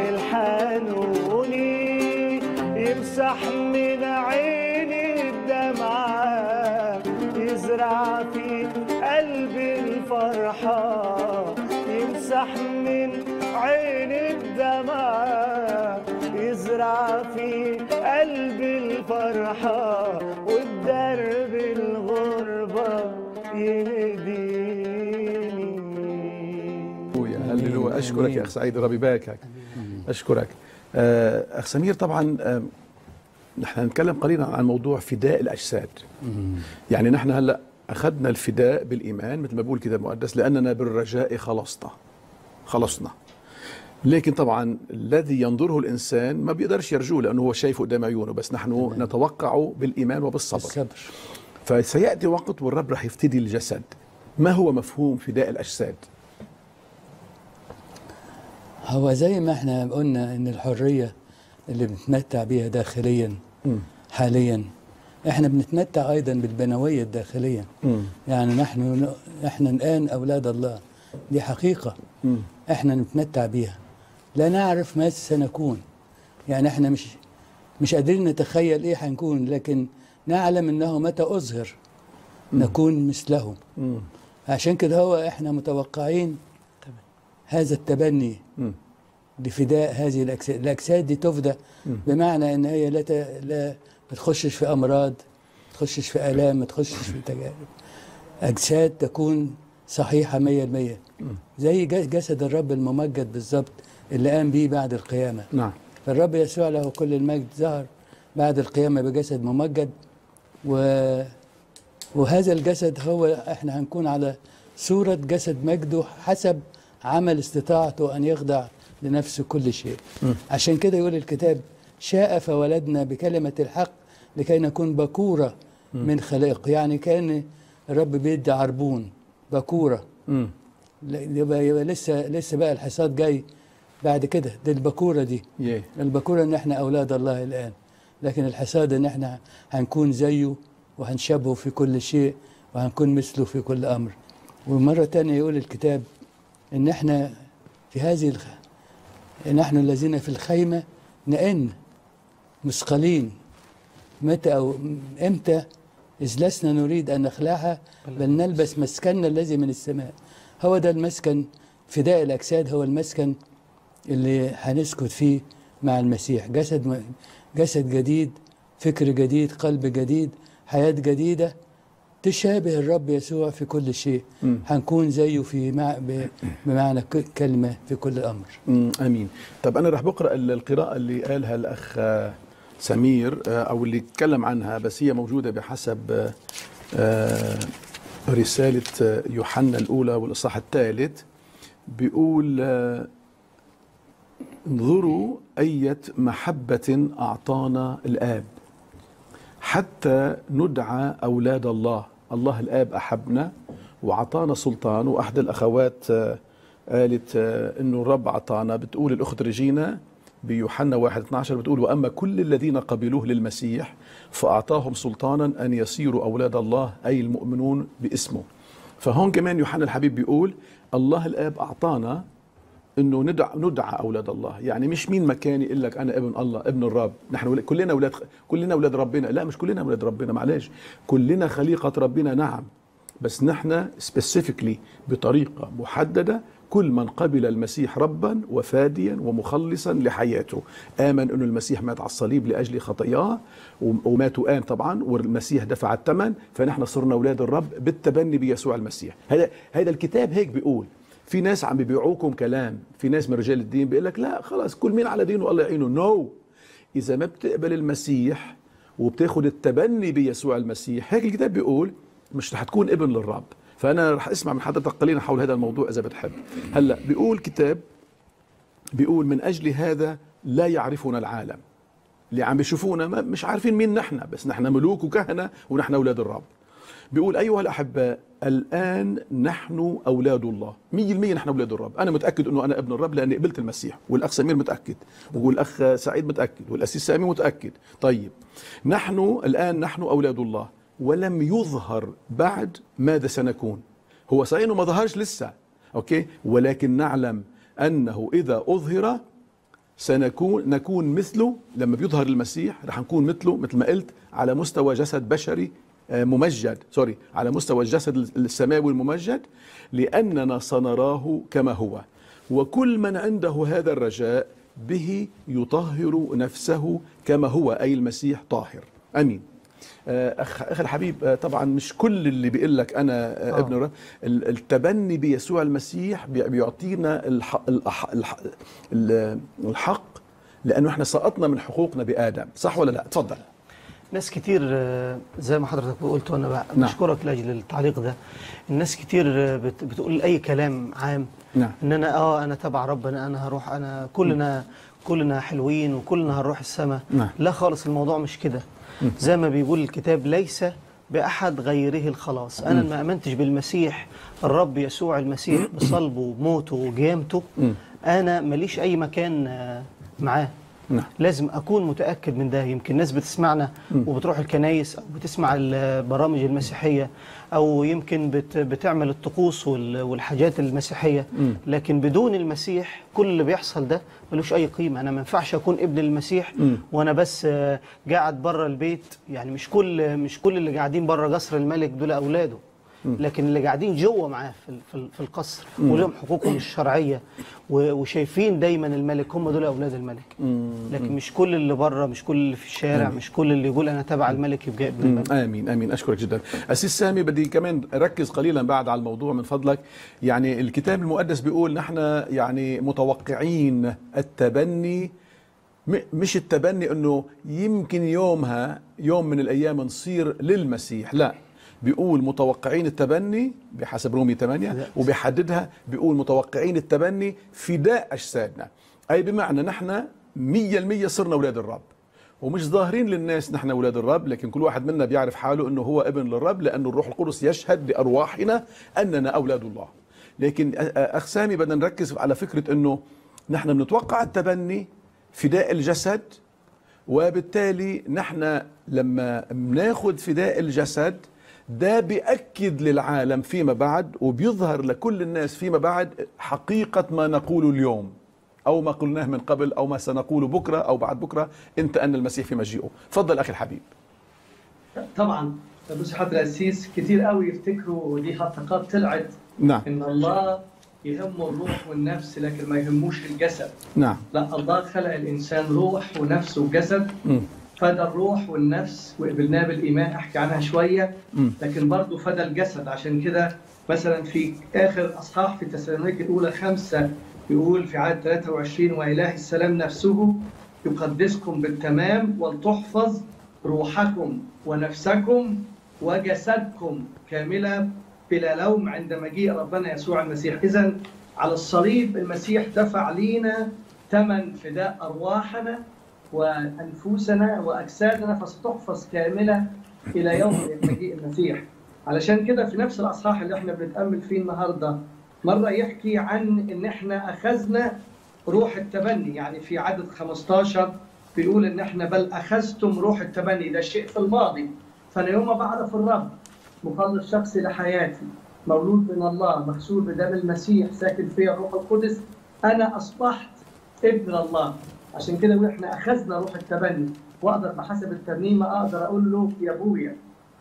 الحانوني يمسح من عيني الدمعة يزرع في قلبي الفرحة يمسح من عيني الدمعة يزرع في قلبي الفرحة والدرب الغربة يهديني هللويا هللويا اشكرك يا اخ سعيد الرب يباركك اشكرك آه، اخ سمير طبعا آه، نحن نتكلم قليلا عن موضوع فداء الاجساد يعني نحن هلا اخذنا الفداء بالايمان مثل ما بقول كده المقدس لاننا بالرجاء خلصنا خلصنا لكن طبعا الذي ينظره الانسان ما بيقدرش يرجوه لانه هو شايفه قدام عيونه بس نحن نتوقعه بالايمان وبالصبر الصبر فسياتي وقت والرب رح يفتدي الجسد ما هو مفهوم فداء الاجساد هو زي ما احنا قلنا ان الحرية اللي بنتمتع بيها داخليا مم. حاليا احنا بنتمتع ايضا بالبنوية الداخلية مم. يعني نحن احنا الان اولاد الله دي حقيقة مم. احنا نتمتع بيها لا نعرف ما سنكون يعني احنا مش مش قادرين نتخيل ايه هنكون لكن نعلم انه متى اظهر نكون مثله مم. عشان كده هو احنا متوقعين هذا التبني مم. لفداء هذه الاجساد الاجساد دي تفدى مم. بمعنى ان هي لا ت- لا ما تخشش في امراض ما تخشش في الام ما تخشش في تجارب اجساد تكون صحيحه 100% زي ج- جسد الرب الممجد بالظبط اللي قام بيه بعد القيامه نعم فالرب يسوع له كل المجد ظهر بعد القيامة بجسد ممجد و... وهذا الجسد هو احنا هنكون على صورة جسد مجده حسب عمل استطاعته أن يخضع لنفسه كل شيء عشان كده يقول الكتاب شاء فولدنا بكلمة الحق لكي نكون بكورة من خلائق يعني كان الرب بيدي عربون بكورة مم. لا- يبقى, يبقى لسه لسه بقى الحصاد جاي بعد كده دي البكورة دي يه. البكورة ان احنا اولاد الله الان لكن الحساد ان احنا هنكون زيه وهنشبهه في كل شيء وهنكون مثله في كل امر ومرة تانية يقول الكتاب ان احنا في هذه الخ... نحن الذين في الخيمة نئن مثقلين متى او امتى اذ لسنا نريد ان نخلعها بل نلبس مسكننا الذي من السماء هو ده المسكن فداء الاجساد هو المسكن اللي هنسكت فيه مع المسيح جسد م- جسد جديد فكر جديد قلب جديد حياة جديدة تشابه الرب يسوع في كل شيء مم. هنكون زيه في مع ب- بمعنى ك- كلمة في كل أمر مم، امين طب انا راح بقرا ال- القراءه اللي قالها الاخ آه، سمير آه، او اللي اتكلم عنها بس هي موجوده بحسب آه، آه، رساله آه، يوحنا الاولى والاصحاح الثالث بيقول آه، انظروا أية محبة أعطانا الآب حتى ندعى أولاد الله الله الآب أحبنا وعطانا سلطان وأحد الأخوات آه، قالت آه، إنه الرب عطانا بتقول الأخت ريجينا بيوحنا 1 12 بتقول وأما كل الذين قبلوه للمسيح فأعطاهم سلطانا أن يصيروا أولاد الله أي المؤمنون باسمه فهون كمان يوحنا الحبيب بيقول الله الآب أعطانا انه ندعى ندعى اولاد الله يعني مش مين مكاني يقول لك انا ابن الله ابن الرب نحن ول- كلنا اولاد كلنا اولاد ربنا لا مش كلنا اولاد ربنا معلش كلنا خليقه ربنا نعم بس نحن سبيسيفيكلي بطريقه محدده كل من قبل المسيح ربا وفاديا ومخلصا لحياته امن انه المسيح مات على الصليب لاجل خطاياه وم- ومات وقام طبعا والمسيح دفع الثمن فنحن صرنا اولاد الرب بالتبني بيسوع المسيح هذا هذا الكتاب هيك بيقول في ناس عم بيبيعوكم كلام في ناس من رجال الدين بيقول لك لا خلاص كل مين على دينه الله يعينه نو no. اذا ما بتقبل المسيح وبتاخد التبني بيسوع المسيح هيك الكتاب بيقول مش رح تكون ابن للرب فانا رح اسمع من حضرتك قليلا حول هذا الموضوع اذا بتحب هلا بيقول كتاب بيقول من اجل هذا لا يعرفنا العالم اللي عم بيشوفونا ما- مش عارفين مين نحن بس نحن ملوك وكهنه ونحن اولاد الرب بيقول أيها الأحباء الآن نحن أولاد الله مية المية نحن أولاد الرب أنا متأكد أنه أنا ابن الرب لأني قبلت المسيح والأخ سمير متأكد والأخ سعيد متأكد والأسيس سامي متأكد طيب نحن الآن نحن أولاد الله ولم يظهر بعد ماذا سنكون هو صحيح أنه ما ظهرش لسه أوكي ولكن نعلم أنه إذا أظهر سنكون نكون مثله لما بيظهر المسيح رح نكون مثله مثل ما قلت على مستوى جسد بشري آه، ممجد سوري على مستوى الجسد السماوي الممجد لأننا سنراه كما هو وكل من عنده هذا الرجاء به يطهر نفسه كما هو أي المسيح طاهر أمين آه، اخ اخ الحبيب آه، طبعا مش كل اللي بيقول لك انا آه. آه. ابن الرب ال- التبني بيسوع المسيح بي- بيعطينا الحق, الح الح ال- الحق لانه احنا سقطنا من حقوقنا بادم صح ولا لا تفضل ناس كتير آه، زي ما حضرتك قلت وانا ب- نعم. بشكرك لاجل التعليق ده الناس كتير آه، بت- بتقول اي كلام عام نعم ان انا اه انا تبع ربنا انا هروح انا كلنا كلنا حلوين وكلنا هنروح السماء نعم. لا خالص الموضوع مش كده زي ما بيقول الكتاب ليس باحد غيره الخلاص انا ما امنتش بالمسيح الرب يسوع المسيح بصلبه وبموته وقيامته مم. انا ماليش اي مكان آه، معاه نعم لازم اكون متاكد من ده يمكن ناس بتسمعنا وبتروح الكنايس او بتسمع البرامج المسيحيه او يمكن بت بتعمل الطقوس وال- والحاجات المسيحيه لكن بدون المسيح كل اللي بيحصل ده ملوش اي قيمه انا ما ينفعش اكون ابن المسيح وانا بس آه، قاعد بره البيت يعني مش كل مش كل اللي قاعدين بره قصر الملك دول اولاده لكن اللي قاعدين جوه معاه في ال- في ال- في القصر ولهم حقوقهم الشرعيه و- وشايفين دايما الملك هم دول اولاد الملك لكن مش كل اللي بره مش كل اللي في الشارع مش كل اللي يقول انا تبع الملك يبقى ابن الملك امين امين اشكرك جدا اسيس سامي بدي كمان ركز قليلا بعد على الموضوع من فضلك يعني الكتاب المقدس بيقول نحن يعني متوقعين التبني م- مش التبني انه يمكن يومها يوم من الايام نصير للمسيح لا بيقول متوقعين التبني بحسب رومي 8 وبيحددها بيقول متوقعين التبني فداء اجسادنا اي بمعنى نحن 100% صرنا اولاد الرب ومش ظاهرين للناس نحن اولاد الرب لكن كل واحد منا بيعرف حاله انه هو ابن للرب لانه الروح القدس يشهد لارواحنا اننا اولاد الله لكن أ- أ- اخ سامي بدنا نركز على فكره انه نحن بنتوقع التبني فداء الجسد وبالتالي نحن لما بناخذ فداء الجسد ده بيأكد للعالم فيما بعد وبيظهر لكل الناس فيما بعد حقيقة ما نقول اليوم أو ما قلناه من قبل أو ما سنقوله بكرة أو بعد بكرة أنت أن المسيح في مجيئه تفضل أخي الحبيب طبعا بس حضر الأسيس كتير قوي يفتكروا ودي حلقات طلعت نعم ان الله يهمه الروح والنفس لكن ما يهموش الجسد نعم لا الله خلق الانسان روح ونفس وجسد مم. فدى الروح والنفس وقبلناه بالايمان احكي عنها شويه مم. لكن برضه فدى الجسد عشان كده مثلا في اخر اصحاح في تسالونيك الاولى خمسه يقول في عدد 23 واله السلام نفسه يقدسكم بالتمام ولتحفظ روحكم ونفسكم وجسدكم كامله بلا لوم عند مجيء ربنا يسوع المسيح اذا على الصليب المسيح دفع لينا ثمن فداء ارواحنا وانفسنا واجسادنا فستحفظ كامله الى يوم مجيء المسيح علشان كده في نفس الاصحاح اللي احنا بنتامل فيه النهارده مره يحكي عن ان احنا اخذنا روح التبني يعني في عدد 15 بيقول ان احنا بل اخذتم روح التبني ده شيء في الماضي فانا يوم ما بعرف الرب مخلص شخصي لحياتي مولود من الله مغسول بدم المسيح ساكن فيا الروح القدس انا اصبحت ابن الله عشان كده واحنا اخذنا روح التبني واقدر بحسب الترنيمه اقدر اقول له يا ابويا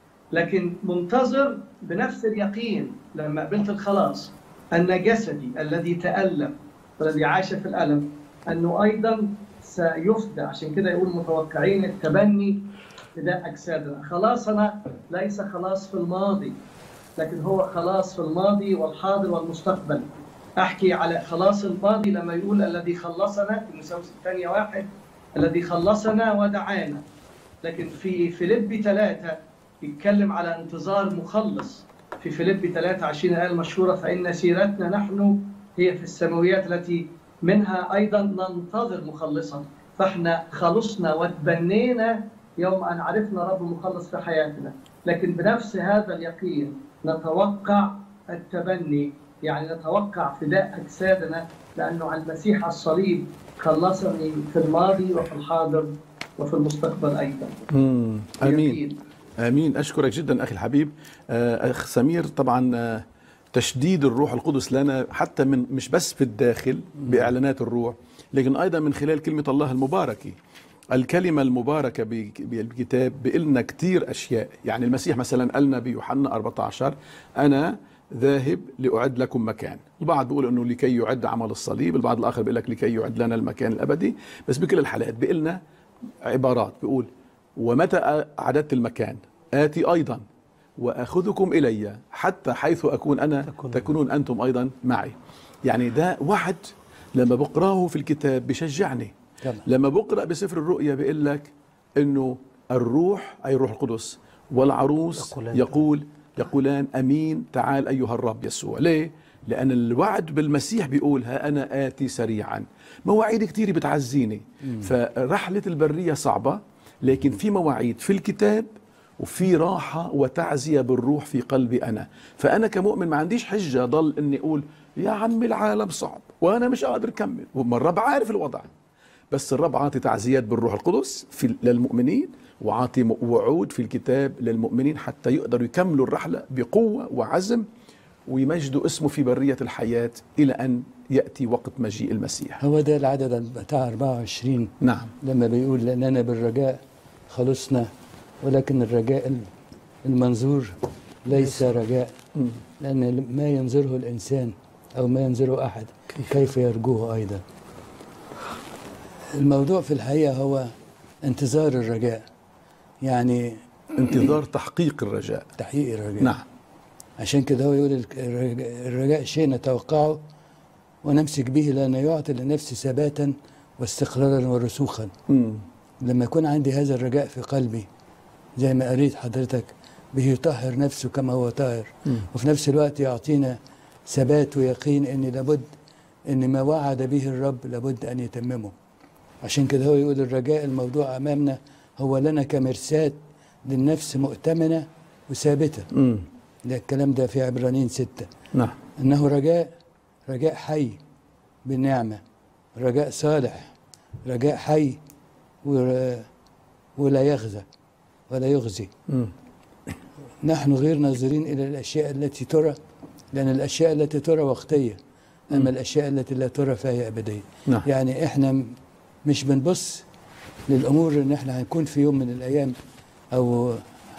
لكن منتظر بنفس اليقين لما قبلت الخلاص ان جسدي الذي تالم والذي عاش في الالم انه ايضا سيفدى عشان كده يقول متوقعين التبني فداء اجسادنا خلاصنا ليس خلاص في الماضي لكن هو خلاص في الماضي والحاضر والمستقبل احكي على خلاص الماضي لما يقول الذي خلصنا في مساوس الثانيه واحد الذي خلصنا ودعانا لكن في فيليبي ثلاثة يتكلم على انتظار مخلص في فيليبي 23 الآية المشهورة فإن سيرتنا نحن هي في السماويات التي منها أيضا ننتظر مخلصا فإحنا خلصنا وتبنينا يوم أن عرفنا رب مخلص في حياتنا لكن بنفس هذا اليقين نتوقع التبني يعني نتوقع فداء أجسادنا لأنه على المسيح على الصليب خلصني في الماضي وفي الحاضر وفي المستقبل أيضا مم. امين يقين. امين اشكرك جدا اخي الحبيب آه، اخ سمير طبعا آه، تشديد الروح القدس لنا حتى من مش بس في الداخل باعلانات الروح لكن ايضا من خلال كلمه الله المباركه الكلمة المباركة بك- بالكتاب بيقلنا كتير أشياء يعني المسيح مثلا قالنا بيوحنا 14 أنا ذاهب لأعد لكم مكان البعض بيقول أنه لكي يعد عمل الصليب البعض الآخر بيقول لك لكي يعد لنا المكان الأبدي بس بكل الحالات بيقلنا عبارات بيقول ومتى أعددت المكان آتي أيضا وأخذكم إلي حتى حيث أكون أنا تكونون. تكونون أنتم أيضا معي يعني ده وعد لما بقراه في الكتاب بشجعني طبعا. لما بقرا بسفر الرؤيا بيقول لك انه الروح اي الروح القدس والعروس يقولان. يقول يقولان امين تعال ايها الرب يسوع ليه لان الوعد بالمسيح بيقول ها انا اتي سريعا مواعيد كتير بتعزيني فرحله البريه صعبه لكن في مواعيد في الكتاب وفي راحة وتعزية بالروح في قلبي أنا فأنا كمؤمن ما عنديش حجة ضل أني أقول يا عم العالم صعب وأنا مش قادر أكمل وما الرب عارف الوضع بس الرب عاطي تعزيات بالروح القدس في للمؤمنين وعاطي م- وعود في الكتاب للمؤمنين حتى يقدروا يكملوا الرحلة بقوة وعزم ويمجدوا اسمه في برية الحياة إلى أن يأتي وقت مجيء المسيح هو ده العدد بتاع 24 نعم لما بيقول لأننا بالرجاء خلصنا ولكن الرجاء المنظور ليس رجاء لأن ما ينظره الإنسان أو ما ينظره أحد كيف يرجوه أيضا الموضوع في الحقيقة هو انتظار الرجاء يعني انتظار تحقيق الرجاء تحقيق الرجاء نعم عشان كده هو يقول الك- الرجاء, الرجاء شيء نتوقعه ونمسك به لأنه يعطي للنفس ثباتا واستقرارا ورسوخا مم. لما يكون عندي هذا الرجاء في قلبي زي ما قريت حضرتك به يطهر نفسه كما هو طاهر مم. وفي نفس الوقت يعطينا ثبات ويقين ان لابد ان ما وعد به الرب لابد ان يتممه عشان كده هو يقول الرجاء الموضوع امامنا هو لنا كمرساة للنفس مؤتمنة وثابتة مم. ده الكلام ده في عبرانيين ستة نعم انه رجاء رجاء حي بالنعمه رجاء صالح رجاء حي ور- ولا يخزى ولا يخزي مم. نحن غير ناظرين الى الاشياء التي ترى لان الاشياء التي ترى وقتيه اما الاشياء التي لا ترى فهي ابديه نعم يعني احنا م- مش بنبص للامور ان احنا هنكون في يوم من الايام او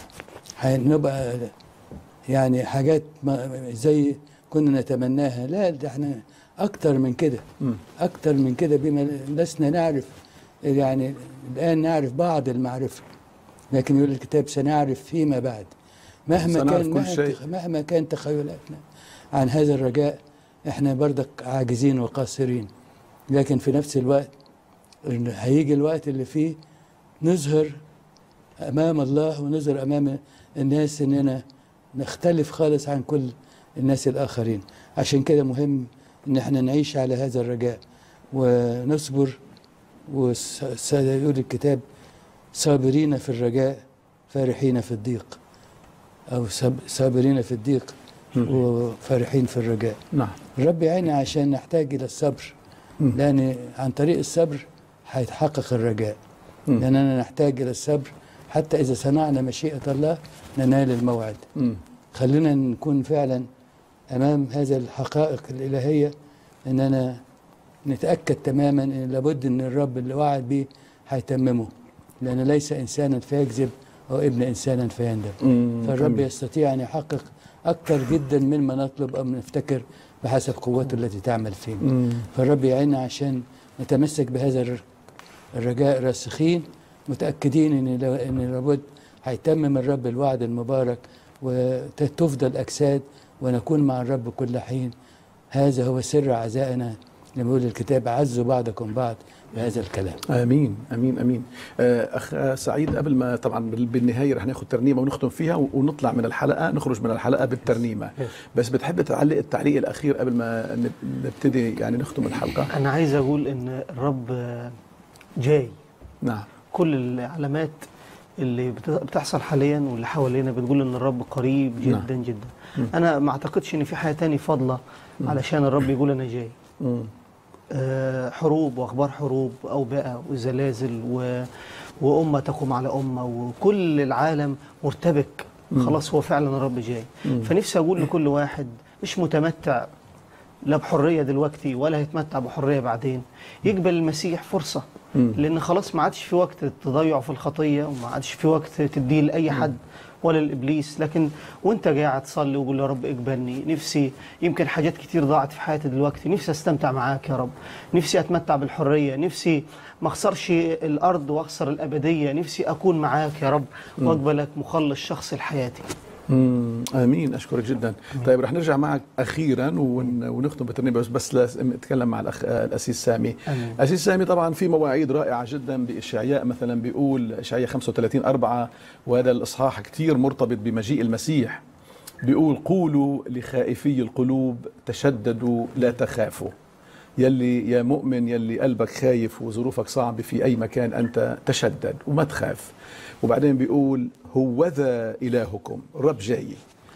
هنبقى يعني حاجات ما زي كنا نتمناها لا ده احنا اكتر من كده مم. اكتر من كده بما لسنا نعرف يعني الان نعرف بعض المعرفه لكن يقول الكتاب سنعرف فيما بعد مهما سنعرف كان كل مهما, شيء. مهما كان تخيلاتنا عن هذا الرجاء احنا بردك عاجزين وقاصرين لكن في نفس الوقت إن هيجي الوقت اللي فيه نظهر امام الله ونظهر امام الناس اننا نختلف خالص عن كل الناس الاخرين عشان كده مهم ان احنا نعيش على هذا الرجاء ونصبر ويقول الكتاب صابرين في الرجاء فرحين في الضيق او صاب- صابرين في الضيق وفرحين في الرجاء نعم الرب يعيني عشان نحتاج الى الصبر مم. لان عن طريق الصبر هيتحقق الرجاء مم. لاننا نحتاج الى الصبر حتى اذا صنعنا مشيئه الله ننال الموعد مم. خلينا نكون فعلا امام هذا الحقائق الالهيه اننا نتاكد تماما ان لابد ان الرب اللي وعد به هيتممه لان ليس انسانا فيكذب او ابن انسانا فيندم مم. فالرب أمين. يستطيع ان يحقق اكثر جدا مما نطلب او نفتكر بحسب قوته التي تعمل فينا مم. فالرب يعيننا عشان نتمسك بهذا الر- الرجاء راسخين متاكدين ان لو- ان لابد هيتمم الرب الوعد المبارك وتفضل اجساد ونكون مع الرب كل حين هذا هو سر عزائنا لما يقول الكتاب عزوا بعضكم بعض بهذا الكلام امين امين امين آه، اخ سعيد قبل ما طبعا بال- بالنهايه رح ناخذ ترنيمه ونختم فيها و- ونطلع من الحلقه نخرج من الحلقه بالترنيمه بس بتحب تعلق التعليق الاخير قبل ما نب- نبتدي يعني نختم الحلقه انا عايز اقول ان الرب جاي نعم كل العلامات اللي بت- بتحصل حاليا واللي حوالينا بتقول ان الرب قريب نعم. جدا جدا انا ما اعتقدش ان في حاجه تاني فاضله علشان الرب يقول انا جاي مم. آه، حروب واخبار حروب اوبئه وزلازل و... وامه تقوم على امه وكل العالم مرتبك خلاص هو فعلا الرب جاي فنفسي اقول لكل واحد مش متمتع لا بحريه دلوقتي ولا هيتمتع بحريه بعدين يقبل المسيح فرصه مم. لان خلاص ما عادش في وقت تضيع في الخطيه وما عادش في وقت تديه لاي حد ولا الابليس لكن وانت قاعد تصلي وقول يا رب اقبلني نفسي يمكن حاجات كتير ضاعت في حياتي دلوقتي نفسي استمتع معاك يا رب نفسي اتمتع بالحريه نفسي ما اخسرش الارض واخسر الابديه نفسي اكون معاك يا رب واقبلك مخلص شخصي لحياتي مم. امين اشكرك جدا طيب رح نرجع معك اخيرا ون... ونختم بالترنيمه بس بس لازم نتكلم مع الأخ... آه، الاسيس سامي آمين. الاسيس سامي طبعا في مواعيد رائعه جدا باشعياء مثلا بيقول اشعياء 35 4 وهذا الاصحاح كثير مرتبط بمجيء المسيح بيقول قولوا لخائفي القلوب تشددوا لا تخافوا يلي يا مؤمن يلي قلبك خايف وظروفك صعبة في أي مكان أنت تشدد وما تخاف وبعدين بيقول هوذا إلهكم الرب جاي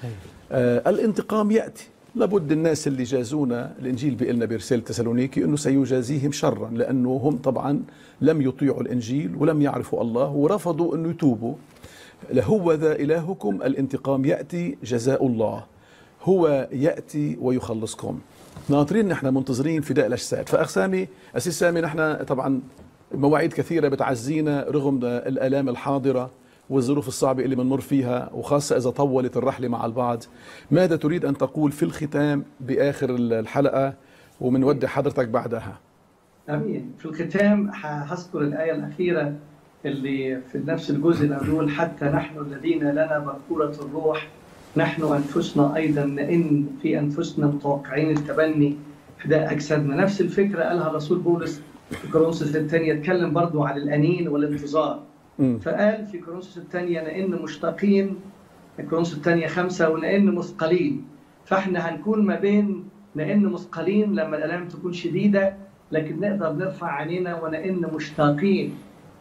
آه الانتقام يأتي لابد الناس اللي جازونا الإنجيل بيقلنا برسالة تسالونيكي أنه سيجازيهم شرا لأنه هم طبعا لم يطيعوا الإنجيل ولم يعرفوا الله ورفضوا أنه يتوبوا لهوذا إلهكم الانتقام يأتي جزاء الله هو يأتي ويخلصكم ناطرين نحن منتظرين فداء الأجساد فأخ سامي أسيس سامي نحن طبعا مواعيد كثيرة بتعزينا رغم الآلام الحاضرة والظروف الصعبة اللي بنمر فيها وخاصة إذا طولت الرحلة مع البعض ماذا تريد أن تقول في الختام بآخر الحلقة ومنودع حضرتك بعدها امين في الختام هذكر الايه الاخيره اللي في نفس الجزء اللي بيقول حتى نحن الذين لنا بكوره الروح نحن انفسنا ايضا نئن في انفسنا متوقعين التبني فداء اجسادنا نفس الفكره قالها الرسول بولس في كورنثوس الثانيه اتكلم برضو عن الانين والانتظار مم. فقال في كورنثوس الثانيه نئن مشتاقين كورنثوس الثانيه خمسه ونئن مثقلين فاحنا هنكون ما بين نئن مثقلين لما الالام تكون شديده لكن نقدر نرفع عينينا ونئن مشتاقين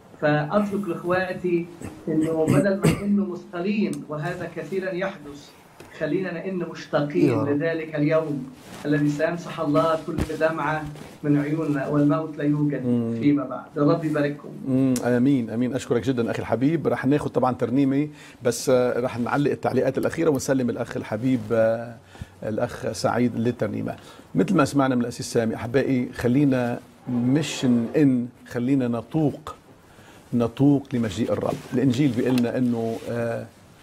فاترك لاخواتي انه بدل ما نئن مثقلين وهذا كثيرا يحدث خلينا نئن يا مشتاقين رب. لذلك اليوم الذي سيمسح الله كل دمعه من عيوننا والموت لا يوجد مم. فيما بعد الرب يبارككم مم، امين امين اشكرك جدا اخي الحبيب رح ناخذ طبعا ترنيمه بس آه، رح نعلق التعليقات الاخيره ونسلم الاخ الحبيب آه، الاخ سعيد للترنيمه مثل ما سمعنا من الاسيس سامي احبائي خلينا مش ان خلينا نطوق نطوق لمجيء الرب الانجيل بيقول لنا انه آه،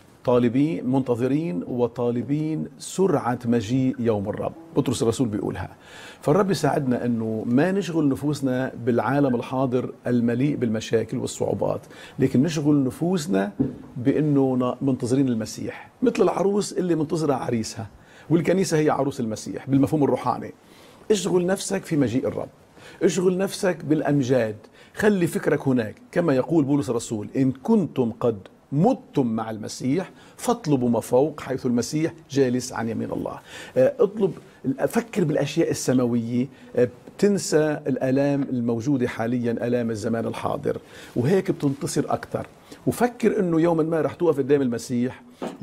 طالبين منتظرين وطالبين سرعة مجيء يوم الرب بطرس الرسول بيقولها فالرب يساعدنا أنه ما نشغل نفوسنا بالعالم الحاضر المليء بالمشاكل والصعوبات لكن نشغل نفوسنا بأنه نا- منتظرين المسيح مثل العروس اللي منتظرة عريسها والكنيسة هي عروس المسيح بالمفهوم الروحاني اشغل نفسك في مجيء الرب اشغل نفسك بالامجاد خلي فكرك هناك كما يقول بولس الرسول ان كنتم قد متم مع المسيح فاطلبوا ما فوق حيث المسيح جالس عن يمين الله آه، اطلب فكر بالاشياء السماويه آه، تنسى الالام الموجوده حاليا الام الزمان الحاضر وهيك بتنتصر اكثر وفكر انه يوما ما رح توقف قدام المسيح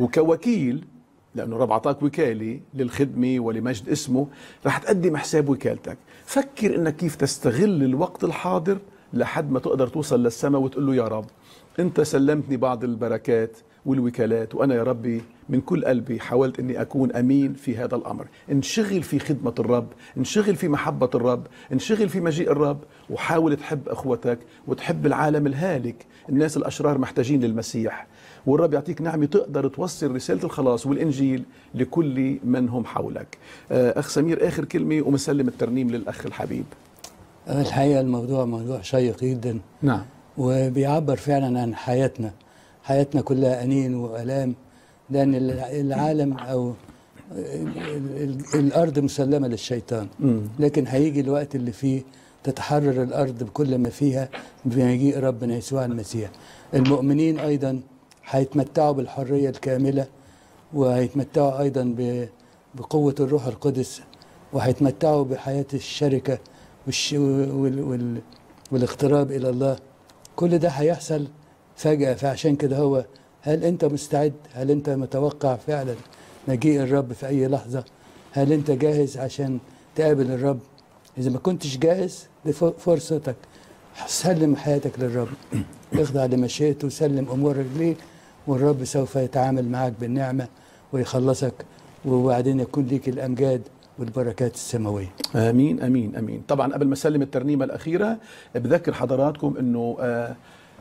وكوكيل لانه الرب اعطاك وكاله للخدمه ولمجد اسمه رح تقدم حساب وكالتك فكر انك كيف تستغل الوقت الحاضر لحد ما تقدر توصل للسماء وتقول له يا رب انت سلمتني بعض البركات والوكالات وانا يا ربي من كل قلبي حاولت اني اكون امين في هذا الامر انشغل في خدمه الرب انشغل في محبه الرب انشغل في مجيء الرب وحاول تحب اخوتك وتحب العالم الهالك الناس الاشرار محتاجين للمسيح والرب يعطيك نعمه تقدر توصل رساله الخلاص والانجيل لكل من هم حولك آه، اخ سمير اخر كلمه ومسلم الترنيم للاخ الحبيب الحقيقة الموضوع موضوع شيق جدا نعم وبيعبر فعلا عن حياتنا حياتنا كلها أنين وألام لأن الع- العالم أو ال- ال- الأرض مسلمة للشيطان مم. لكن هيجي الوقت اللي فيه تتحرر الأرض بكل ما فيها بمجيء ربنا يسوع المسيح المؤمنين أيضا هيتمتعوا بالحرية الكاملة وهيتمتعوا أيضا ب- بقوة الروح القدس وهيتمتعوا بحياة الشركة والش وال وال والاقتراب إلى الله كل ده هيحصل فجأة فعشان كده هو هل أنت مستعد؟ هل أنت متوقع فعلا مجيء الرب في أي لحظة؟ هل أنت جاهز عشان تقابل الرب؟ إذا ما كنتش جاهز دي ف- فرصتك سلم حياتك للرب اخضع لمشيئته وسلم أمورك ليه والرب سوف يتعامل معك بالنعمة ويخلصك وبعدين يكون ليك الأمجاد والبركات السماوية امين امين امين طبعا قبل ما اسلم الترنيمه الاخيره بذكر حضراتكم انه آه،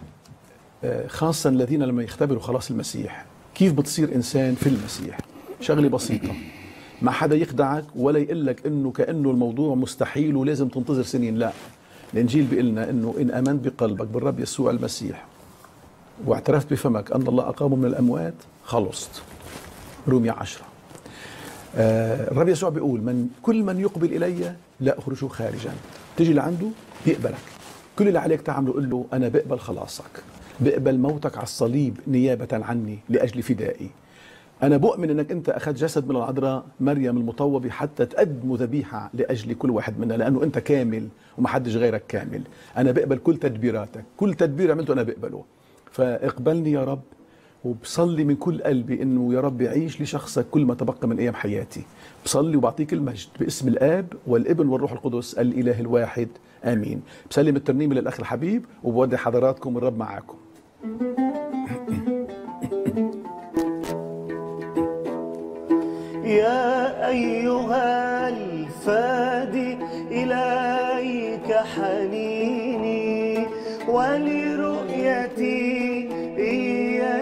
آه، خاصه الذين لما يختبروا خلاص المسيح كيف بتصير انسان في المسيح شغله بسيطه ما حدا يخدعك ولا يقول لك انه كانه الموضوع مستحيل ولازم تنتظر سنين لا الانجيل بيقول لنا انه ان امنت بقلبك بالرب يسوع المسيح واعترفت بفمك ان الله اقامه من الاموات خلصت رومية عشرة آه، الرب يسوع بيقول من كل من يقبل الي لا اخرجه خارجا تيجي لعنده بيقبلك كل اللي عليك تعمله قل له انا بقبل خلاصك بقبل موتك على الصليب نيابه عني لاجل فدائي انا بؤمن انك انت اخذت جسد من العذراء مريم المطوبه حتى تقدم ذبيحه لاجل كل واحد منا لانه انت كامل ومحدش غيرك كامل انا بقبل كل تدبيراتك كل تدبير عملته انا بقبله فاقبلني يا رب وبصلي من كل قلبي انه يا رب يعيش لشخصك كل ما تبقى من ايام حياتي بصلي وبعطيك المجد باسم الاب والابن والروح القدس الاله الواحد امين بسلم الترنيمه للاخ الحبيب وبودي حضراتكم الرب معاكم يا أيها الفادي إليك حنيني ولرؤيتي إياك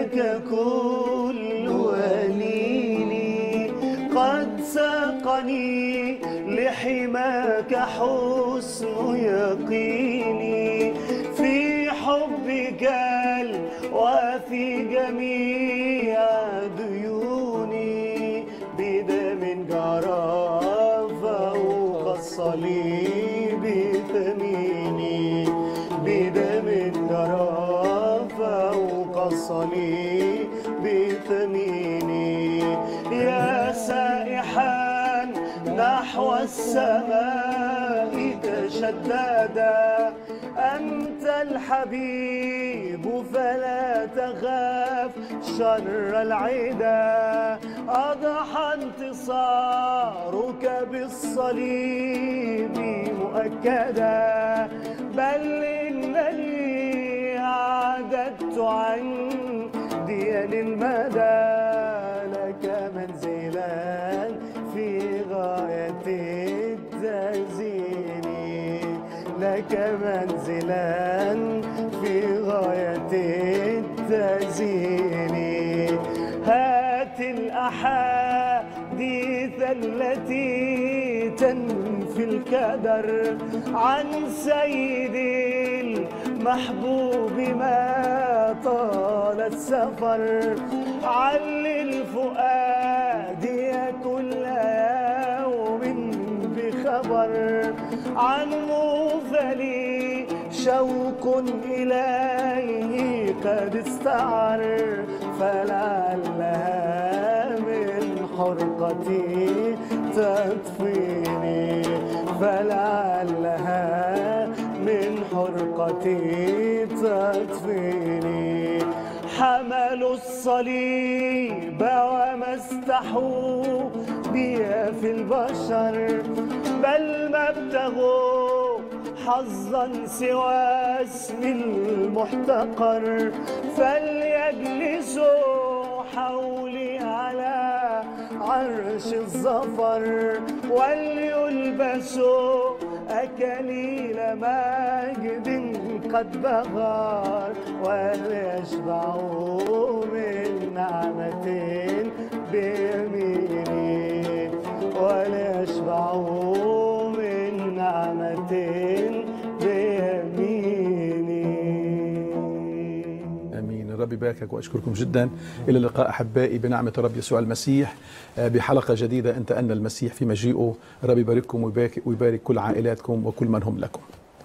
في جميع ديوني بدم جرى فوق الصليب ثميني بدم جرى فوق الصليب ثميني يا سائحا نحو السماء تشددا أنت الحبيب فلا تخاف شر العدا أضحى انتصارك بالصليب مؤكدا بل إنني عددت عندي للمدى لك منزلا في غاية التزيين لك منزلا في غاية التزيين هات الأحاديث التي تنفي الكدر عن سيدي المحبوب ما طال السفر علل فؤادي كل يوم بخبر عن موفلي شوق إليه قد استعر فلعلها من حرقتي تطفيني فلعلها من حرقتي تطفيني حملوا الصليب وما استحوا بي في البشر بل ما ابتغوا حظا سوى اسم المحتقر فليجلسوا حولي على عرش الظفر وليلبسوا أكاليل مجد قد بغر وليشبعوا من نعمة بيميني وليشبعوا من نعمة بيميني امين الرب يباركك واشكركم جدا الى اللقاء احبائي بنعمه الرب يسوع المسيح آه، بحلقه جديده انت ان المسيح في مجيئه الرب يبارككم ويبارك, ويبارك كل عائلاتكم وكل من هم لكم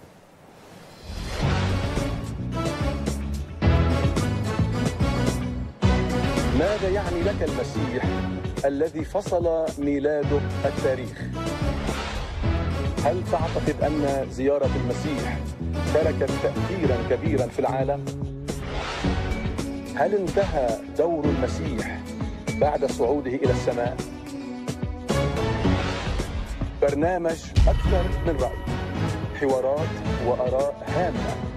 ماذا يعني لك المسيح الذي فصل ميلاده التاريخ هل تعتقد ان زياره المسيح تركت تاثيرا كبيرا في العالم هل انتهى دور المسيح بعد صعوده الى السماء برنامج اكثر من راي حوارات واراء هامه